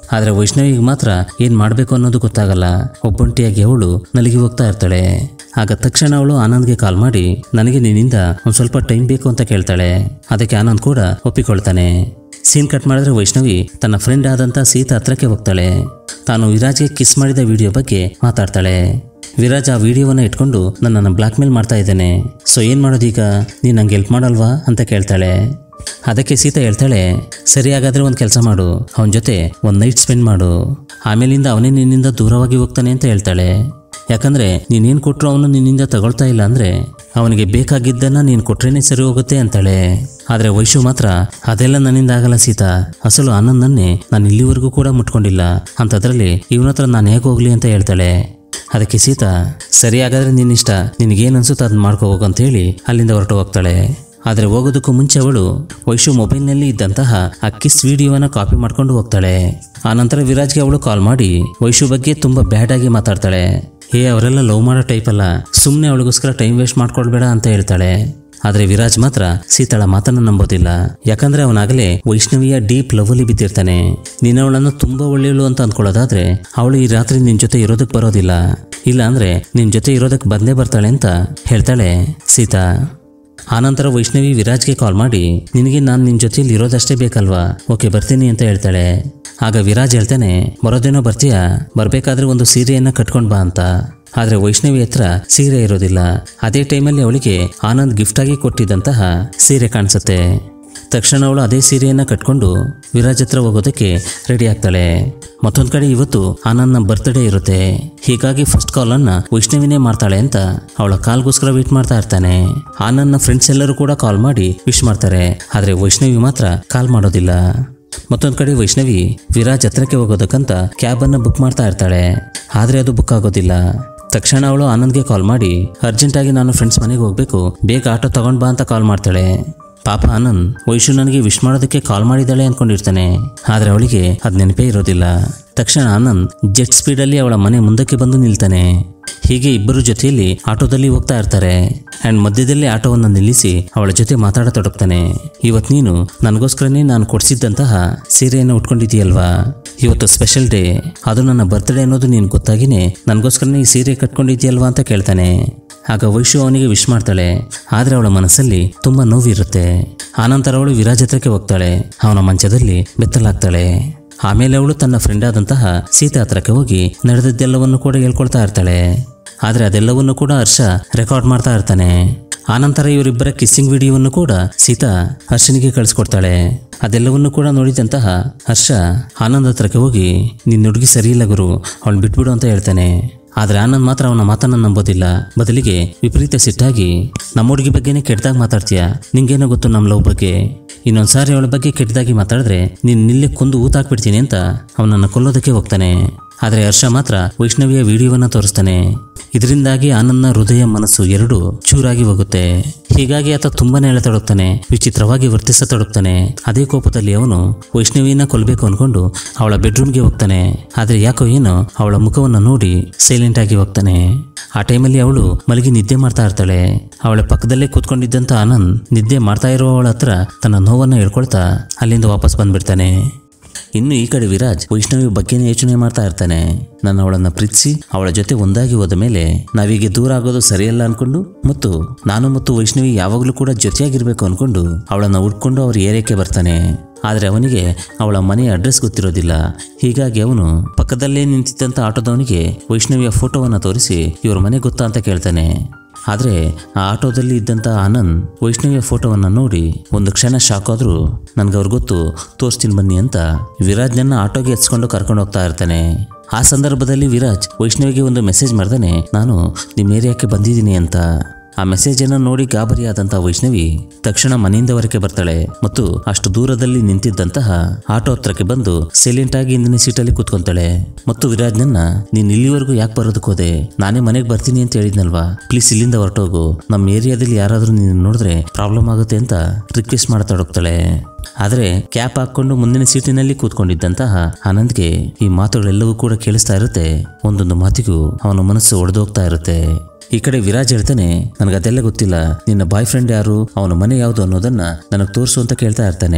ಆದ್ರೆ ವೈಷ್ಣವಿಗೆ ಮಾತ್ರ ಏನ್ ಮಾಡ್ಬೇಕು ಅನ್ನೋದು ಗೊತ್ತಾಗಲ್ಲ ಒಬ್ಬಂಟಿಯಾಗಿ ಅವಳು ನಲಿಗೆ ಹೋಗ್ತಾ ಇರ್ತಾಳೆ ಆಗ ತಕ್ಷಣ ಅವಳು ಆನಂದ್ಗೆ ಕಾಲ್ ಮಾಡಿ ನನಗೆ ನಿನ್ನಿಂದ ಒಂದ್ ಸ್ವಲ್ಪ ಟೈಮ್ ಬೇಕು ಅಂತ ಕೇಳ್ತಾಳೆ ಅದಕ್ಕೆ ಆನಂದ್ ಕೂಡ ಒಪ್ಪಿಕೊಳ್ತಾನೆ ಸೀನ್ ಕಟ್ ಮಾಡಿದ್ರೆ ವೈಷ್ಣವಿ ತನ್ನ ಫ್ರೆಂಡ್ ಆದಂತ ಸೀತಾ ಹತ್ರಕ್ಕೆ ಹೋಗ್ತಾಳೆ ತಾನು ವಿರಾಜ್ಗೆ ಕಿಸ್ ಮಾಡಿದ ವಿಡಿಯೋ ಬಗ್ಗೆ ಮಾತಾಡ್ತಾಳೆ ವಿರಾಜ್ ಆ ವಿಡಿಯೋವನ್ನ ಇಟ್ಕೊಂಡು ನನ್ನನ್ನು ಬ್ಲಾಕ್ ಮೇಲ್ ಮಾಡ್ತಾ ಇದ್ದಾನೆ ಸೊ ಏನ್ ಮಾಡೋದೀಗ ನೀನ್ ನಂಗೆ ಹೆಲ್ಪ್ ಮಾಡಲ್ವಾ ಅಂತ ಕೇಳ್ತಾಳೆ ಅದಕ್ಕೆ ಸೀತಾ ಹೇಳ್ತಾಳೆ ಸರಿ ಹಾಗಾದ್ರೆ ಒಂದು ಕೆಲಸ ಮಾಡು ಅವನ ಜೊತೆ ಒಂದು ನೈಟ್ ಸ್ಪೆಂಡ್ ಮಾಡು ಆಮೇಲಿಂದ ಅವನೇ ನಿನ್ನಿಂದ ದೂರವಾಗಿ ಹೋಗ್ತಾನೆ ಅಂತ ಹೇಳ್ತಾಳೆ ಯಾಕಂದ್ರೆ ನೀನೇನು ಕೊಟ್ಟರು ಅವನು ನಿನ್ನಿಂದ ತಗೊಳ್ತಾ ಇಲ್ಲ ಅಂದ್ರೆ ಅವನಿಗೆ ಬೇಕಾಗಿದ್ದನ್ನ ನೀನು ಕೊಟ್ರೇನೆ ಸರಿ ಹೋಗುತ್ತೆ ಅಂತಾಳೆ ಆದ್ರೆ ವೈಶು ಮಾತ್ರ ಅದೆಲ್ಲ ನನ್ನಿಂದ ಆಗಲ್ಲ ಸೀತಾ ಅಸಲು ಆನಂದನ್ನೇ ನಾನು ಇಲ್ಲಿವರೆಗೂ ಕೂಡ ಮುಟ್ಕೊಂಡಿಲ್ಲ ಅಂಥದ್ರಲ್ಲಿ ಇವನ ಹತ್ರ ನಾನು ಹೇಗೆ ಹೋಗ್ಲಿ ಅಂತ ಹೇಳ್ತಾಳೆ ಅದಕ್ಕೆ ಸೀತಾ ಸರಿ ಹಾಗಾದ್ರೆ ನಿನ್ನಿಷ್ಟ ನಿನಗೇನು ಅನ್ಸುತ್ತೋ ಅದನ್ನ ಮಾಡ್ಕೋ ಹೋಗು ಅಂತ ಹೇಳಿ ಅಲ್ಲಿಂದ ಹೊರಟು ಹೋಗ್ತಾಳೆ ಆದರೆ ಹೋಗೋದಕ್ಕೂ ಮುಂಚೆ ಅವಳು ವೈಶು ಮೊಬೈಲ್ನಲ್ಲಿ ಇದ್ದಂತಹ ಆ ಕಿಸ್ ವಿಡಿಯೋವನ್ನ ಕಾಪಿ ಮಾಡ್ಕೊಂಡು ಹೋಗ್ತಾಳೆ ಆ ನಂತರ ವಿರಾಜ್ಗೆ ಅವಳು ಕಾಲ್ ಮಾಡಿ ವೈಶು ಬಗ್ಗೆ ತುಂಬಾ ಬ್ಯಾಡ್ ಆಗಿ ಮಾತಾಡ್ತಾಳೆ ಹೇ ಅವರೆಲ್ಲ ಲವ್ ಮಾಡೋ ಟೈಪ್ ಅಲ್ಲ ಸುಮ್ಮನೆ ಅವಳಿಗೋಸ್ಕರ ಟೈಮ್ ವೇಸ್ಟ್ ಮಾಡ್ಕೊಳ್ಬೇಡ ಅಂತ ಹೇಳ್ತಾಳೆ ಆದ್ರೆ ವಿರಾಜ್ ಮಾತ್ರ ಸೀತಾಳ ಮಾತನ್ನ ನಂಬೋದಿಲ್ಲ ಯಾಕಂದ್ರೆ ಅವನಾಗಲೇ ವೈಷ್ಣವಿಯ ಡೀಪ್ ಲವ್ ಅಲ್ಲಿ ಬಿದ್ದಿರ್ತಾನೆ ನೀನು ಅವಳನ್ನು ತುಂಬಾ ಒಳ್ಳೆಯಳು ಅಂತ ಅಂದ್ಕೊಳ್ಳೋದಾದ್ರೆ ಅವಳು ಈ ರಾತ್ರಿ ನಿನ್ ಜೊತೆ ಇರೋದಕ್ಕೆ ಬರೋದಿಲ್ಲ ಇಲ್ಲ ಅಂದ್ರೆ ನಿನ್ ಜೊತೆ ಇರೋದಕ್ಕೆ ಬಂದೇ ಬರ್ತಾಳೆ ಅಂತ ಹೇಳ್ತಾಳೆ ಸೀತಾ ಆನಂತರ ವೈಷ್ಣವಿ ವಿರಾಜ್ಗೆ ಕಾಲ್ ಮಾಡಿ ನಿನಗೆ ನಾನು ನಿನ್ನ ಜೊತೆಲಿ ಇರೋದಷ್ಟೇ ಬೇಕಲ್ವಾ ಓಕೆ ಬರ್ತೀನಿ ಅಂತ ಹೇಳ್ತಾಳೆ ಆಗ ವಿರಾಜ್ ಹೇಳ್ತಾನೆ ಬರೋದೇನೋ ಬರ್ತೀಯಾ ಬರ್ಬೇಕಾದ್ರೆ ಒಂದು ಸೀರೆಯನ್ನ ಕಟ್ಕೊಂಡ್ ಬಾ ಅಂತ ಆದ್ರೆ ವೈಷ್ಣವಿ ಹತ್ರ ಸೀರೆ ಇರೋದಿಲ್ಲ ಅದೇ ಟೈಮಲ್ಲಿ ಅವಳಿಗೆ ಆನಂದ್ ಗಿಫ್ಟ್ ಆಗಿ ಕೊಟ್ಟಿದ್ದಂತಹ ಸೀರೆ ಕಾಣಿಸುತ್ತೆ ತಕ್ಷಣ ಅವಳು ಅದೇ ಸೀರೆಯನ್ನ ಕಟ್ಕೊಂಡು ವಿರಾಜ್ ಹತ್ರ ಹೋಗೋದಕ್ಕೆ ರೆಡಿ ಆಗ್ತಾಳೆ ಮತ್ತೊಂದ್ ಕಡೆ ಇವತ್ತು ಆನಂದ್ನ ಬರ್ತ್ಡೇ ಇರುತ್ತೆ ಹೀಗಾಗಿ ಫಸ್ಟ್ ಕಾಲ್ ಅನ್ನ ವೈಷ್ಣವಿನೇ ಮಾಡ್ತಾಳೆ ಅಂತ ಅವಳ ಕಾಲ್ಗೋಸ್ಕರ ವೇಟ್ ಮಾಡ್ತಾ ಇರ್ತಾನೆ ಆನಂದ್ನ ಫ್ರೆಂಡ್ಸ್ ಎಲ್ಲರೂ ಕೂಡ ಕಾಲ್ ಮಾಡಿ ವಿಶ್ ಮಾಡ್ತಾರೆ ಆದ್ರೆ ವೈಷ್ಣವಿ ಮಾತ್ರ ಕಾಲ್ ಮಾಡೋದಿಲ್ಲ ಮತ್ತೊಂದ್ ಕಡೆ ವೈಷ್ಣವಿ ವಿರಾಜ್ ಹತ್ರಕ್ಕೆ ಹೋಗೋದಕ್ಕಂತ ಕ್ಯಾಬ್ ಅನ್ನ ಬುಕ್ ಮಾಡ್ತಾ ಇರ್ತಾಳೆ ಆದ್ರೆ ಅದು ಬುಕ್ ಆಗೋದಿಲ್ಲ ತಕ್ಷಣ ಅವಳು ಆನಂದ್ಗೆ ಕಾಲ್ ಮಾಡಿ ಅರ್ಜೆಂಟಾಗಿ ನಾನು ಫ್ರೆಂಡ್ಸ್ ಮನೆಗೆ ಹೋಗ್ಬೇಕು ಬೇಗ ಆಟೋ ತಗೊಂಡ್ ಬಾ ಅಂತ ಕಾಲ್ ಮಾಡ್ತಾಳೆ ಪಾಪ ಆನಂದ್ ವೈಶು ನನಗೆ ವಿಶ್ ಮಾಡೋದಕ್ಕೆ ಕಾಲ್ ಮಾಡಿದ್ದಾಳೆ ಅನ್ಕೊಂಡಿರ್ತಾನೆ ಆದ್ರೆ ಅವಳಿಗೆ ಅದ್ ನೆನಪೇ ಇರೋದಿಲ್ಲ ತಕ್ಷಣ ಆನಂದ್ ಜೆಟ್ ಸ್ಪೀಡಲ್ಲಿ ಅವಳ ಮನೆ ಮುಂದಕ್ಕೆ ಬಂದು ನಿಲ್ತಾನೆ ಹೀಗೆ ಇಬ್ಬರು ಜೊತೆಯಲ್ಲಿ ಆಟೋದಲ್ಲಿ ಹೋಗ್ತಾ ಇರ್ತಾರೆ ಅಂಡ್ ಮಧ್ಯದಲ್ಲಿ ಆಟೋವನ್ನು ನಿಲ್ಲಿಸಿ ಅವಳ ಜೊತೆ ಮಾತಾಡತೊಡಗ್ತಾನೆ ಇವತ್ ನೀನು ನನಗೋಸ್ಕರನೇ ನಾನು ಕೊಡ್ಸಿದ್ದಂತಹ ಸೀರೆಯನ್ನು ಉಟ್ಕೊಂಡಿದೀಯಲ್ವಾ ಇವತ್ತು ಸ್ಪೆಷಲ್ ಡೇ ಅದು ನನ್ನ ಬರ್ತ್ಡೇ ಅನ್ನೋದು ನೀನು ಗೊತ್ತಾಗಿನೇ ನನಗೋಸ್ಕರನೇ ಈ ಸೀರೆ ಕಟ್ಕೊಂಡಿದ್ಯಲ್ವಾ ಅಂತ ಕೇಳ್ತಾನೆ ಆಗ ವೈಶು ಅವನಿಗೆ ವಿಶ್ ಮಾಡ್ತಾಳೆ ಆದ್ರೆ ಅವಳ ಮನಸ್ಸಲ್ಲಿ ತುಂಬಾ ನೋವಿರುತ್ತೆ ಆನಂತರ ಅವಳು ವಿರಾಜ್ ಹತ್ರಕ್ಕೆ ಹೋಗ್ತಾಳೆ ಅವನ ಮಂಚದಲ್ಲಿ ಬೆತ್ತಲಾಗ್ತಾಳೆ ಆಮೇಲೆ ಅವಳು ತನ್ನ ಫ್ರೆಂಡ್ ಆದಂತಹ ಸೀತಾ ಹತ್ರಕ್ಕೆ ಹೋಗಿ ನಡೆದದ್ದೆಲ್ಲವನ್ನು ಕೂಡ ಹೇಳ್ಕೊಳ್ತಾ ಇರ್ತಾಳೆ ಆದ್ರೆ ಅದೆಲ್ಲವನ್ನು ಕೂಡ ಹರ್ಷ ರೆಕಾರ್ಡ್ ಮಾಡ್ತಾ ಇರ್ತಾನೆ ಆನಂತರ ಇವರಿಬ್ಬರ ಕಿಸ್ಸಿಂಗ್ ವಿಡಿಯೋವನ್ನು ಕೂಡ ಸೀತಾ ಹರ್ಷನಿಗೆ ಕಳಿಸ್ಕೊಡ್ತಾಳೆ ಅದೆಲ್ಲವನ್ನು ಕೂಡ ನೋಡಿದಂತಹ ಹರ್ಷ ಆನಂದ್ ಹತ್ರಕ್ಕೆ ಹೋಗಿ ನಿನ್ನ ಹುಡುಗಿ ಸರಿ ಇಲ್ಲ ಗುರು ಅವಳು ಬಿಟ್ಬಿಡು ಅಂತ ಹೇಳ್ತಾನೆ ಆದ್ರೆ ಆನಂದ್ ಮಾತ್ರ ಅವನ ಮಾತನ್ನ ನಂಬೋದಿಲ್ಲ ಬದಲಿಗೆ ವಿಪರೀತ ಸಿಟ್ಟಾಗಿ ನಮ್ಮ ಹುಡುಗಿ ಬಗ್ಗೆನೇ ಕೆಟ್ಟದಾಗ ಮಾತಾಡ್ತೀಯ ನಿಂಗೇನೋ ಗೊತ್ತು ನಮ್ಮ ಲವ್ ಬಗ್ಗೆ ಇನ್ನೊಂದ್ಸಾರಿ ಅವಳ ಬಗ್ಗೆ ಕೆಟ್ಟದಾಗಿ ಮಾತಾಡಿದ್ರೆ ನೀನ್ ನಿಲ್ಲೇ ಕೊಂದು ಊತಾಕ್ಬಿಡ್ತೀನಿ ಅಂತ ಅವನನ್ನ ಕೊಲ್ಲೋದಕ್ಕೆ ಹೋಗ್ತಾನೆ ಆದ್ರೆ ಹರ್ಷ ಮಾತ್ರ ವೈಷ್ಣವಿಯ ವಿಡಿಯೋವನ್ನ ತೋರಿಸ್ತಾನೆ ಇದರಿಂದಾಗಿ ಆನಂದ್ನ ಹೃದಯ ಮನಸ್ಸು ಎರಡೂ ಚೂರಾಗಿ ಹೋಗುತ್ತೆ ಹೀಗಾಗಿ ಆತ ತುಂಬಾನೇ ಎಳೆತೊಡಗ್ತಾನೆ ವಿಚಿತ್ರವಾಗಿ ವರ್ತಿಸತೊಡಗ್ತಾನೆ ಅದೇ ಕೋಪದಲ್ಲಿ ಅವನು ವೈಷ್ಣವಿನ ಕೊಲ್ಲಬೇಕು ಅನ್ಕೊಂಡು ಅವಳ ಬೆಡ್ರೂಮ್ಗೆ ಹೋಗ್ತಾನೆ ಆದ್ರೆ ಯಾಕೋ ಏನೋ ಅವಳ ಮುಖವನ್ನ ನೋಡಿ ಸೈಲೆಂಟ್ ಆಗಿ ಹೋಗ್ತಾನೆ ಆ ಟೈಮಲ್ಲಿ ಅವಳು ಮಲಗಿ ನಿದ್ದೆ ಮಾಡ್ತಾ ಇರ್ತಾಳೆ ಅವಳ ಪಕ್ಕದಲ್ಲೇ ಕೂತ್ಕೊಂಡಿದ್ದಂತ ಆನಂದ್ ನಿದ್ದೆ ಮಾಡ್ತಾ ಇರೋ ಅವಳ ಹತ್ರ ತನ್ನ ನೋವನ್ನ ಹೇಳ್ಕೊಳ್ತಾ ಅಲ್ಲಿಂದ ವಾಪಸ್ ಬಂದ್ಬಿಡ್ತಾನೆ ಇನ್ನು ಈ ಕಡೆ ವಿರಾಜ್ ವೈಷ್ಣವಿ ಬಗ್ಗೆನೇ ಯೋಚನೆ ಮಾಡ್ತಾ ಇರ್ತಾನೆ ನಾನು ಅವಳನ್ನ ಪ್ರೀತಿಸಿ ಅವಳ ಜೊತೆ ಒಂದಾಗಿ ಹೋದ ಮೇಲೆ ನಾವೀಗೆ ದೂರ ಆಗೋದು ಸರಿಯಲ್ಲ ಅನ್ಕೊಂಡು ಮತ್ತು ನಾನು ಮತ್ತು ವೈಷ್ಣವಿ ಯಾವಾಗಲೂ ಕೂಡ ಜೊತೆಯಾಗಿರ್ಬೇಕು ಅನ್ಕೊಂಡು ಅವಳನ್ನ ಹುಡ್ಕೊಂಡು ಅವ್ರ ಏರಿಯಾಕ್ಕೆ ಬರ್ತಾನೆ ಆದ್ರೆ ಅವನಿಗೆ ಅವಳ ಮನೆಯ ಅಡ್ರೆಸ್ ಗೊತ್ತಿರೋದಿಲ್ಲ ಹೀಗಾಗಿ ಅವನು ಪಕ್ಕದಲ್ಲೇ ನಿಂತಿದ್ದಂತ ಆಟೋದವನಿಗೆ ವೈಷ್ಣವಿಯ ಫೋಟೋವನ್ನ ತೋರಿಸಿ ಇವ್ರ ಮನೆ ಗೊತ್ತಾ ಅಂತ ಕೇಳ್ತಾನೆ ಆದ್ರೆ ಆ ಆಟೋದಲ್ಲಿ ಇದ್ದಂತ ಆನಂದ್ ವೈಷ್ಣವಿಯ ಫೋಟೋವನ್ನ ನೋಡಿ ಒಂದು ಕ್ಷಣ ಶಾಕ್ ಆದ್ರೂ ನನ್ಗೆ ಅವ್ರು ಗೊತ್ತು ತೋರಿಸ್ತೀನಿ ಬನ್ನಿ ಅಂತ ವಿರಾಜ್ನನ್ನ ಆಟೋಗೆ ಎತ್ಸ್ಕೊಂಡು ಕರ್ಕೊಂಡು ಹೋಗ್ತಾ ಇರ್ತಾನೆ ಆ ಸಂದರ್ಭದಲ್ಲಿ ವಿರಾಜ್ ವೈಷ್ಣವಿಗೆ ಒಂದು ಮೆಸೇಜ್ ಮಾಡ್ತಾನೆ ನಾನು ನಿಮ್ಮ ಏರಿಯಾಕ್ಕೆ ಬಂದಿದ್ದೀನಿ ಅಂತ ಆ ಮೆಸೇಜ್ ಅನ್ನು ನೋಡಿ ಗಾಬರಿಯಾದಂತಹ ವೈಷ್ಣವಿ ತಕ್ಷಣ ಮನೆಯಿಂದ ಹೊರಕ್ಕೆ ಬರ್ತಾಳೆ ಮತ್ತು ಅಷ್ಟು ದೂರದಲ್ಲಿ ನಿಂತಿದ್ದಂತಹ ಆಟೋ ಹತ್ರಕ್ಕೆ ಬಂದು ಸೈಲೆಂಟ್ ಆಗಿ ಹಿಂದಿನ ಸೀಟಲ್ಲಿ ಕೂತ್ಕೊಂತಾಳೆ ಮತ್ತು ವಿರಾಜ್ನನ್ನ ನೀನ್ ಇಲ್ಲಿವರೆಗೂ ಯಾಕೆ ಬರೋದಕ್ಕೆ ಹೋದೆ ನಾನೇ ಮನೆಗೆ ಬರ್ತೀನಿ ಅಂತ ಹೇಳಿದ್ನಲ್ವಾ ಪ್ಲೀಸ್ ಇಲ್ಲಿಂದ ಹೊರಟೋಗು ನಮ್ಮ ಏರಿಯಾದಲ್ಲಿ ಯಾರಾದರೂ ನೀನು ನೋಡಿದ್ರೆ ಪ್ರಾಬ್ಲಮ್ ಆಗುತ್ತೆ ಅಂತ ರಿಕ್ವೆಸ್ಟ್ ಮಾಡ್ತಾಡೋಗ್ತಾಳೆ ಆದ್ರೆ ಕ್ಯಾಪ್ ಹಾಕೊಂಡು ಮುಂದಿನ ಸೀಟಿನಲ್ಲಿ ಕೂತ್ಕೊಂಡಿದ್ದಂತಹ ಆನಂದ್ಗೆ ಈ ಮಾತುಗಳೆಲ್ಲವೂ ಕೂಡ ಕೇಳಿಸ್ತಾ ಇರುತ್ತೆ ಒಂದೊಂದು ಮಾತಿಗೂ ಅವನ ಮನಸ್ಸು ಒಡೆದೋಗ್ತಾ ಇರುತ್ತೆ ಈ ಕಡೆ ವಿರಾಜ್ ಹೇಳ್ತಾನೆ ನನಗೆ ಅದೆಲ್ಲ ಗೊತ್ತಿಲ್ಲ ನಿನ್ನ ಬಾಯ್ ಫ್ರೆಂಡ್ ಯಾರು ಅವನ ಮನೆ ಯಾವುದು ಅನ್ನೋದನ್ನ ನನಗೆ ತೋರಿಸು ಅಂತ ಕೇಳ್ತಾ ಇರ್ತಾನೆ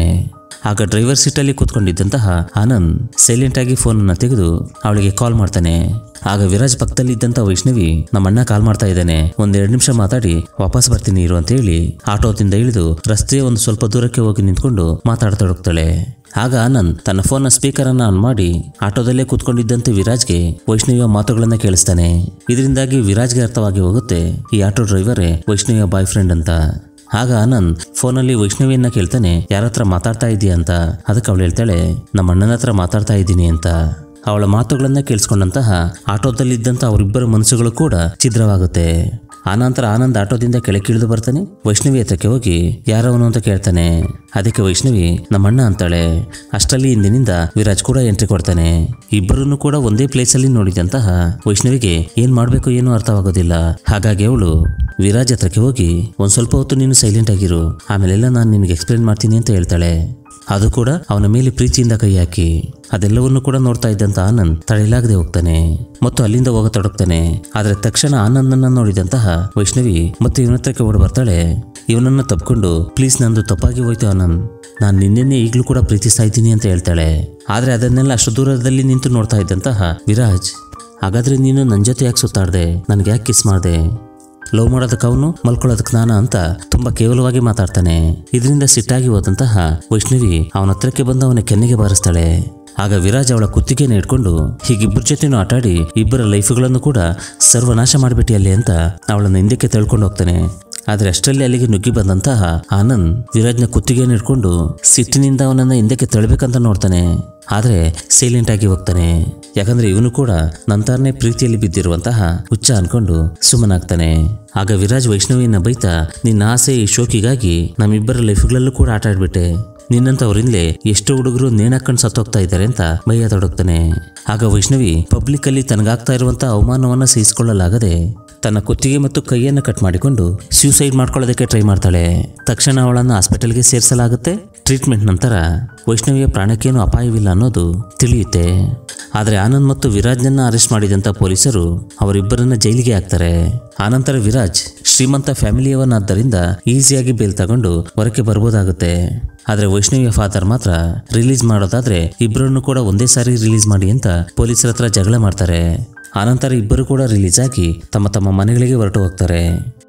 ಆಗ ಡ್ರೈವರ್ ಸೀಟಲ್ಲಿ ಕೂತ್ಕೊಂಡಿದ್ದಂತಹ ಆನಂದ್ ಸೈಲೆಂಟ್ ಆಗಿ ಫೋನನ್ನು ತೆಗೆದು ಅವಳಿಗೆ ಕಾಲ್ ಮಾಡ್ತಾನೆ ಆಗ ವಿರಾಜ್ ಪಕ್ಕದಲ್ಲಿ ಇದ್ದಂತ ವೈಷ್ಣವಿ ನಮ್ಮ ಅಣ್ಣ ಕಾಲ್ ಮಾಡ್ತಾ ಇದ್ದಾನೆ ಒಂದೆರಡು ನಿಮಿಷ ಮಾತಾಡಿ ವಾಪಸ್ ಬರ್ತೀನಿ ಇರು ಅಂತ ಹೇಳಿ ಆಟೋದಿಂದ ಇಳಿದು ರಸ್ತೆಯ ಒಂದು ಸ್ವಲ್ಪ ದೂರಕ್ಕೆ ಹೋಗಿ ನಿಂತ್ಕೊಂಡು ಮಾತಾಡ್ತೊಡಗ್ತಾಳೆ ಆಗ ಆನಂದ್ ತನ್ನ ಫೋನ್ನ ಸ್ಪೀಕರ್ ಅನ್ನ ಆನ್ ಮಾಡಿ ಆಟೋದಲ್ಲೇ ಕೂತ್ಕೊಂಡಿದ್ದಂತೆ ವಿರಾಜ್ಗೆ ವೈಷ್ಣವಿಯ ಮಾತುಗಳನ್ನ ಕೇಳಿಸ್ತಾನೆ ಇದರಿಂದಾಗಿ ವಿರಾಜ್ಗೆ ಅರ್ಥವಾಗಿ ಹೋಗುತ್ತೆ ಈ ಆಟೋ ಡ್ರೈವರೇ ವೈಷ್ಣವಿಯ ಬಾಯ್ ಫ್ರೆಂಡ್ ಅಂತ ಆಗ ಆನಂದ್ ಫೋನಲ್ಲಿ ವೈಷ್ಣವಿಯನ್ನ ಕೇಳ್ತಾನೆ ಯಾರ ಹತ್ರ ಮಾತಾಡ್ತಾ ಇದೀಯ ಅಂತ ಅದಕ್ಕೆ ಅವಳು ಹೇಳ್ತಾಳೆ ನಮ್ಮ ಅಣ್ಣನ ಹತ್ರ ಮಾತಾಡ್ತಾ ಇದ್ದೀನಿ ಅಂತ ಅವಳ ಮಾತುಗಳನ್ನ ಕೇಳಿಸ್ಕೊಂಡಂತಹ ಆಟೋದಲ್ಲಿದ್ದಂಥ ಅವರಿಬ್ಬರ ಮನಸ್ಸುಗಳು ಕೂಡ ಛಿದ್ರವಾಗುತ್ತೆ ಆನಂತರ ಆನಂದ್ ಆಟೋದಿಂದ ಕೆಳಗಿಳಿದು ಬರ್ತಾನೆ ವೈಷ್ಣವಿ ಹತ್ರಕ್ಕೆ ಹೋಗಿ ಯಾರವನು ಅಂತ ಕೇಳ್ತಾನೆ ಅದಕ್ಕೆ ವೈಷ್ಣವಿ ನಮ್ಮಣ್ಣ ಅಂತಾಳೆ ಅಷ್ಟರಲ್ಲಿ ಹಿಂದಿನಿಂದ ವಿರಾಜ್ ಕೂಡ ಎಂಟ್ರಿ ಕೊಡ್ತಾನೆ ಇಬ್ಬರನ್ನು ಕೂಡ ಒಂದೇ ಪ್ಲೇಸಲ್ಲಿ ನೋಡಿದಂತಹ ವೈಷ್ಣವಿಗೆ ಏನ್ ಮಾಡ್ಬೇಕು ಏನೂ ಅರ್ಥವಾಗೋದಿಲ್ಲ ಹಾಗಾಗಿ ಅವಳು ವಿರಾಜ್ ಹತ್ರಕ್ಕೆ ಹೋಗಿ ಒಂದ್ ಸ್ವಲ್ಪ ಹೊತ್ತು ನೀನು ಸೈಲೆಂಟ್ ಆಗಿರು ಆಮೇಲೆಲ್ಲ ನಾನು ನಿನಗೆ ಎಕ್ಸ್ಪ್ಲೇನ್ ಮಾಡ್ತೀನಿ ಅಂತ ಹೇಳ್ತಾಳೆ ಅದು ಕೂಡ ಅವನ ಮೇಲೆ ಪ್ರೀತಿಯಿಂದ ಕೈ ಹಾಕಿ ಅದೆಲ್ಲವನ್ನು ಕೂಡ ನೋಡ್ತಾ ಇದ್ದಂತ ಆನಂದ್ ತಡೆಯಲಾಗದೆ ಹೋಗ್ತಾನೆ ಮತ್ತು ಅಲ್ಲಿಂದ ಹೋಗತೊಡಗ್ತಾನೆ ಆದ್ರೆ ತಕ್ಷಣ ಆನಂದನ್ನ ನೋಡಿದಂತಹ ವೈಷ್ಣವಿ ಮತ್ತೆ ಇವನ ಹತ್ರಕ್ಕೆ ಓಡಿ ಬರ್ತಾಳೆ ಇವನನ್ನ ತಪ್ಕೊಂಡು ಪ್ಲೀಸ್ ನಂದು ತಪ್ಪಾಗಿ ಹೋಯ್ತು ಆನಂದ್ ನಾನು ನಿನ್ನೆನೆ ಈಗಲೂ ಕೂಡ ಪ್ರೀತಿಸ್ತಾ ಇದ್ದೀನಿ ಅಂತ ಹೇಳ್ತಾಳೆ ಆದ್ರೆ ಅದನ್ನೆಲ್ಲ ಅಷ್ಟು ದೂರದಲ್ಲಿ ನಿಂತು ನೋಡ್ತಾ ಇದ್ದಂತಹ ವಿರಾಜ್ ಹಾಗಾದ್ರೆ ನೀನು ನನ್ನ ಜೊತೆ ಯಾಕೆ ಸುತ್ತಾಡ್ದೆ ನನಗೆ ಯಾಕೆ ಕಿಸ್ ಮಾಡ್ದೆ ಲವ್ ಮಾಡೋದಕ್ಕೆ ಅವನು ಮಲ್ಕೊಳ್ಳೋದಕ್ಕೆ ನಾನ ಅಂತ ತುಂಬಾ ಕೇವಲವಾಗಿ ಮಾತಾಡ್ತಾನೆ ಇದರಿಂದ ಸಿಟ್ಟಾಗಿ ಹೋದಂತಹ ವೈಷ್ಣವಿ ಅವನ ಹತ್ರಕ್ಕೆ ಬಂದು ಅವನ ಕೆನ್ನೆಗೆ ಬಾರಿಸ್ತಾಳೆ ಆಗ ವಿರಾಜ್ ಅವಳ ಕುತ್ತಿಗೆನ ಇಟ್ಕೊಂಡು ಹೀಗಿಬ್ಬರ ಜೊತೆನೂ ಆಟಾಡಿ ಇಬ್ಬರ ಲೈಫ್ಗಳನ್ನು ಕೂಡ ಸರ್ವನಾಶ ಮಾಡಿಬಿಟ್ಟಿಯಲ್ಲಿ ಅಂತ ಅವಳನ್ನು ಹಿಂದಕ್ಕೆ ತಳ್ಕೊಂಡು ಹೋಗ್ತಾನೆ ಆದ್ರೆ ಅಷ್ಟರಲ್ಲಿ ಅಲ್ಲಿಗೆ ನುಗ್ಗಿ ಬಂದಂತಹ ಆನಂದ್ ವಿರಾಜ್ನ ಕುತ್ತಿಗೆನ ಇಟ್ಕೊಂಡು ಸಿಟ್ಟಿನಿಂದ ಅವನನ್ನ ಹಿಂದಕ್ಕೆ ತಳ್ಬೇಕಂತ ನೋಡ್ತಾನೆ ಆದ್ರೆ ಸೈಲೆಂಟ್ ಆಗಿ ಹೋಗ್ತಾನೆ ಯಾಕಂದ್ರೆ ಇವನು ಕೂಡ ನಂತರನೇ ಪ್ರೀತಿಯಲ್ಲಿ ಬಿದ್ದಿರುವಂತಹ ಹುಚ್ಚ ಅನ್ಕೊಂಡು ಸುಮ್ಮನಾಗ್ತಾನೆ ಆಗ ವಿರಾಜ್ ವೈಷ್ಣವಿಯನ್ನ ಬೈತಾ ನಿನ್ನ ಆಸೆ ಈ ಶೋಕಿಗಾಗಿ ನಮ್ಮಿಬ್ಬರ ಲೈಫ್ಗಳಲ್ಲೂ ಕೂಡ ಆಟ ಆಡ್ಬಿಟ್ಟೆ ನಿನ್ನಂತವರಿಂದಲೇ ಎಷ್ಟು ಹುಡುಗರು ನೇಣಾಕೊಂಡು ಸತ್ತೋಗ್ತಾ ಇದ್ದಾರೆ ಅಂತ ತೊಡಗ್ತಾನೆ ಆಗ ವೈಷ್ಣವಿ ಪಬ್ಲಿಕ್ ಅಲ್ಲಿ ತನಗಾಗ್ತಾ ಇರುವಂತಹ ಅವಮಾನವನ್ನ ಸಹಿಸಿಕೊಳ್ಳಲಾಗದೆ ತನ್ನ ಕುತ್ತಿಗೆ ಮತ್ತು ಕೈಯನ್ನು ಕಟ್ ಮಾಡಿಕೊಂಡು ಸ್ಯೂಸೈಡ್ ಮಾಡ್ಕೊಳ್ಳೋದಕ್ಕೆ ಟ್ರೈ ಮಾಡ್ತಾಳೆ ತಕ್ಷಣ ಅವಳನ್ನು ಹಾಸ್ಪಿಟಲ್ಗೆ ಸೇರಿಸಲಾಗುತ್ತೆ ಟ್ರೀಟ್ಮೆಂಟ್ ನಂತರ ವೈಷ್ಣವಿಯ ಪ್ರಾಣಕ್ಕೇನು ಅಪಾಯವಿಲ್ಲ ಅನ್ನೋದು ತಿಳಿಯುತ್ತೆ ಆದರೆ ಆನಂದ್ ಮತ್ತು ವಿರಾಜ್ನನ್ನ ಅರೆಸ್ಟ್ ಮಾಡಿದಂಥ ಪೊಲೀಸರು ಅವರಿಬ್ಬರನ್ನ ಜೈಲಿಗೆ ಹಾಕ್ತಾರೆ ಆನಂತರ ವಿರಾಜ್ ಶ್ರೀಮಂತ ಫ್ಯಾಮಿಲಿಯವನಾದ್ದರಿಂದ ಈಸಿಯಾಗಿ ಬೇಲ್ ತಗೊಂಡು ಹೊರಕ್ಕೆ ಬರ್ಬೋದಾಗುತ್ತೆ ಆದರೆ ವೈಷ್ಣವಿಯ ಫಾದರ್ ಮಾತ್ರ ರಿಲೀಸ್ ಮಾಡೋದಾದ್ರೆ ಇಬ್ಬರನ್ನು ಕೂಡ ಒಂದೇ ಸಾರಿ ರಿಲೀಸ್ ಮಾಡಿ ಅಂತ ಪೊಲೀಸರ ಹತ್ರ ಜಗಳ ಮಾಡ್ತಾರೆ ಆನಂತರ ಇಬ್ಬರು ಕೂಡ ರಿಲೀಸ್ ಆಗಿ ತಮ್ಮ ತಮ್ಮ ಮನೆಗಳಿಗೆ ಹೊರಟು ಹೋಗ್ತಾರೆ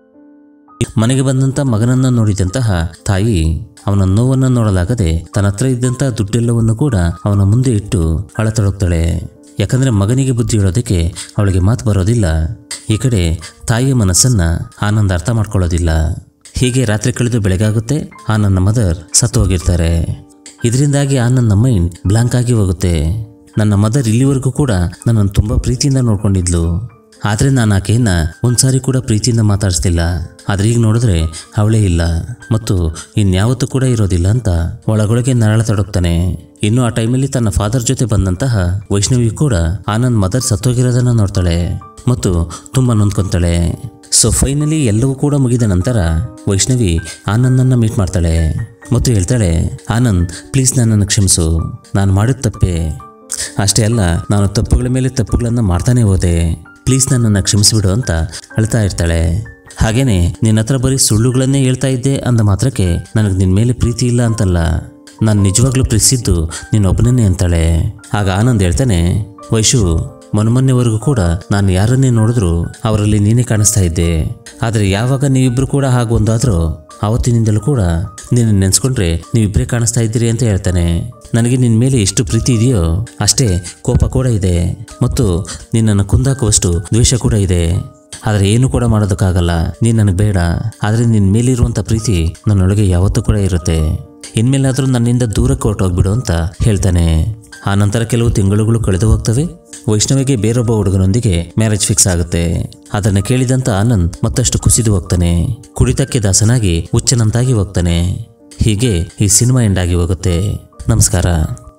ಮನೆಗೆ ಬಂದಂತ ಮಗನನ್ನ ನೋಡಿದಂತಹ ತಾಯಿ ಅವನ ನೋವನ್ನ ನೋಡಲಾಗದೆ ತನ್ನ ಹತ್ರ ಇದ್ದಂತಹ ದುಡ್ಡೆಲ್ಲವನ್ನು ಕೂಡ ಅವನ ಮುಂದೆ ಇಟ್ಟು ಅಳತೊಡಗ್ತಾಳೆ ಯಾಕಂದ್ರೆ ಮಗನಿಗೆ ಬುದ್ಧಿ ಹೇಳೋದಕ್ಕೆ ಅವಳಿಗೆ ಮಾತು ಬರೋದಿಲ್ಲ ಈ ಕಡೆ ತಾಯಿಯ ಮನಸ್ಸನ್ನ ಆನಂದ ಅರ್ಥ ಮಾಡ್ಕೊಳ್ಳೋದಿಲ್ಲ ಹೀಗೆ ರಾತ್ರಿ ಕಳೆದು ಬೆಳಗಾಗುತ್ತೆ ಆನಂದ ಮದರ್ ಸತ್ತು ಹೋಗಿರ್ತಾರೆ ಇದರಿಂದಾಗಿ ಆನಂದ್ ಮೈಂಡ್ ಬ್ಲಾಂಕ್ ಆಗಿ ಹೋಗುತ್ತೆ ನನ್ನ ಮದರ್ ಇಲ್ಲಿವರೆಗೂ ಕೂಡ ನನ್ನನ್ನು ತುಂಬ ಪ್ರೀತಿಯಿಂದ ನೋಡ್ಕೊಂಡಿದ್ಲು ಆದರೆ ನಾನು ಆಕೆಯನ್ನ ಒಂದ್ಸಾರಿ ಕೂಡ ಪ್ರೀತಿಯಿಂದ ಮಾತಾಡಿಸ್ತಿಲ್ಲ ಆದ್ರೆ ಈಗ ನೋಡಿದ್ರೆ ಅವಳೇ ಇಲ್ಲ ಮತ್ತು ಇನ್ಯಾವತ್ತೂ ಕೂಡ ಇರೋದಿಲ್ಲ ಅಂತ ಒಳಗೊಳಗೆ ನರಳತೊಡಗ್ತಾನೆ ಇನ್ನು ಆ ಟೈಮಲ್ಲಿ ತನ್ನ ಫಾದರ್ ಜೊತೆ ಬಂದಂತಹ ವೈಷ್ಣವಿ ಕೂಡ ಆನಂದ್ ಮದರ್ ಸತ್ತೋಗಿರೋದನ್ನ ನೋಡ್ತಾಳೆ ಮತ್ತು ತುಂಬ ನೊಂದ್ಕೊಂತಾಳೆ ಸೊ ಫೈನಲಿ ಎಲ್ಲವೂ ಕೂಡ ಮುಗಿದ ನಂತರ ವೈಷ್ಣವಿ ಆನಂದನ್ನ ಮೀಟ್ ಮಾಡ್ತಾಳೆ ಮತ್ತು ಹೇಳ್ತಾಳೆ ಆನಂದ್ ಪ್ಲೀಸ್ ನನ್ನನ್ನು ಕ್ಷಮಿಸು ನಾನು ಮಾಡಿದ ತಪ್ಪೆ ಅಷ್ಟೇ ಅಲ್ಲ ನಾನು ತಪ್ಪುಗಳ ಮೇಲೆ ತಪ್ಪುಗಳನ್ನು ಮಾಡ್ತಾನೆ ಹೋದೆ ಪ್ಲೀಸ್ ನನ್ನನ್ನು ಕ್ಷಮಿಸಿಬಿಡು ಅಂತ ಅಳ್ತಾ ಇರ್ತಾಳೆ ಹಾಗೇನೆ ನಿನ್ನ ಹತ್ರ ಬರೀ ಸುಳ್ಳುಗಳನ್ನೇ ಹೇಳ್ತಾ ಇದ್ದೆ ಅಂದ ಮಾತ್ರಕ್ಕೆ ನನಗೆ ನಿನ್ನ ಮೇಲೆ ಪ್ರೀತಿ ಇಲ್ಲ ಅಂತಲ್ಲ ನಾನು ನಿಜವಾಗ್ಲೂ ಪ್ರೀತಿಸಿದ್ದು ನಿನ್ನೊಬ್ಬನನ್ನೇ ಅಂತಾಳೆ ಆಗ ಆನಂದ್ ಹೇಳ್ತಾನೆ ವೈಶು ಮೊನ್ಮೊನ್ನೆವರೆಗೂ ಕೂಡ ನಾನು ಯಾರನ್ನೇ ನೋಡಿದ್ರು ಅವರಲ್ಲಿ ನೀನೇ ಕಾಣಿಸ್ತಾ ಇದ್ದೆ ಆದರೆ ಯಾವಾಗ ನೀವಿಬ್ರು ಕೂಡ ಹಾಗೆ ಒಂದಾದ್ರೂ ಆವತ್ತಿನಿಂದಲೂ ಕೂಡ ನಿನ್ನ ನೆನೆಸ್ಕೊಂಡ್ರೆ ನೀವಿಬ್ಬರೇ ಕಾಣಿಸ್ತಾ ಇದ್ದೀರಿ ಅಂತ ಹೇಳ್ತಾನೆ ನನಗೆ ನಿನ್ನ ಮೇಲೆ ಎಷ್ಟು ಪ್ರೀತಿ ಇದೆಯೋ ಅಷ್ಟೇ ಕೋಪ ಕೂಡ ಇದೆ ಮತ್ತು ನಿನ್ನನ್ನು ಕುಂದಾಕುವಷ್ಟು ದ್ವೇಷ ಕೂಡ ಇದೆ ಆದರೆ ಏನು ಕೂಡ ಮಾಡೋದಕ್ಕಾಗಲ್ಲ ನೀನು ನನಗೆ ಬೇಡ ಆದರೆ ನಿನ್ನ ಮೇಲಿರುವಂಥ ಪ್ರೀತಿ ನನ್ನೊಳಗೆ ಯಾವತ್ತೂ ಕೂಡ ಇರುತ್ತೆ ಇನ್ಮೇಲಾದರೂ ನನ್ನಿಂದ ದೂರಕ್ಕೆ ಹೊರಟೋಗ್ಬಿಡು ಅಂತ ಹೇಳ್ತಾನೆ ಆ ನಂತರ ಕೆಲವು ತಿಂಗಳುಗಳು ಕಳೆದು ಹೋಗ್ತವೆ ವೈಷ್ಣವಿಗೆ ಬೇರೊಬ್ಬ ಹುಡುಗನೊಂದಿಗೆ ಮ್ಯಾರೇಜ್ ಫಿಕ್ಸ್ ಆಗುತ್ತೆ ಅದನ್ನು ಕೇಳಿದಂತ ಆನಂದ್ ಮತ್ತಷ್ಟು ಕುಸಿದು ಹೋಗ್ತಾನೆ ಕುಡಿತಕ್ಕೆ ದಾಸನಾಗಿ ಹುಚ್ಚನಂತಾಗಿ ಹೋಗ್ತಾನೆ ಹೀಗೆ ಈ ಸಿನಿಮಾ ಎಂಡ್ ಆಗಿ ಹೋಗುತ್ತೆ ನಮಸ್ಕಾರ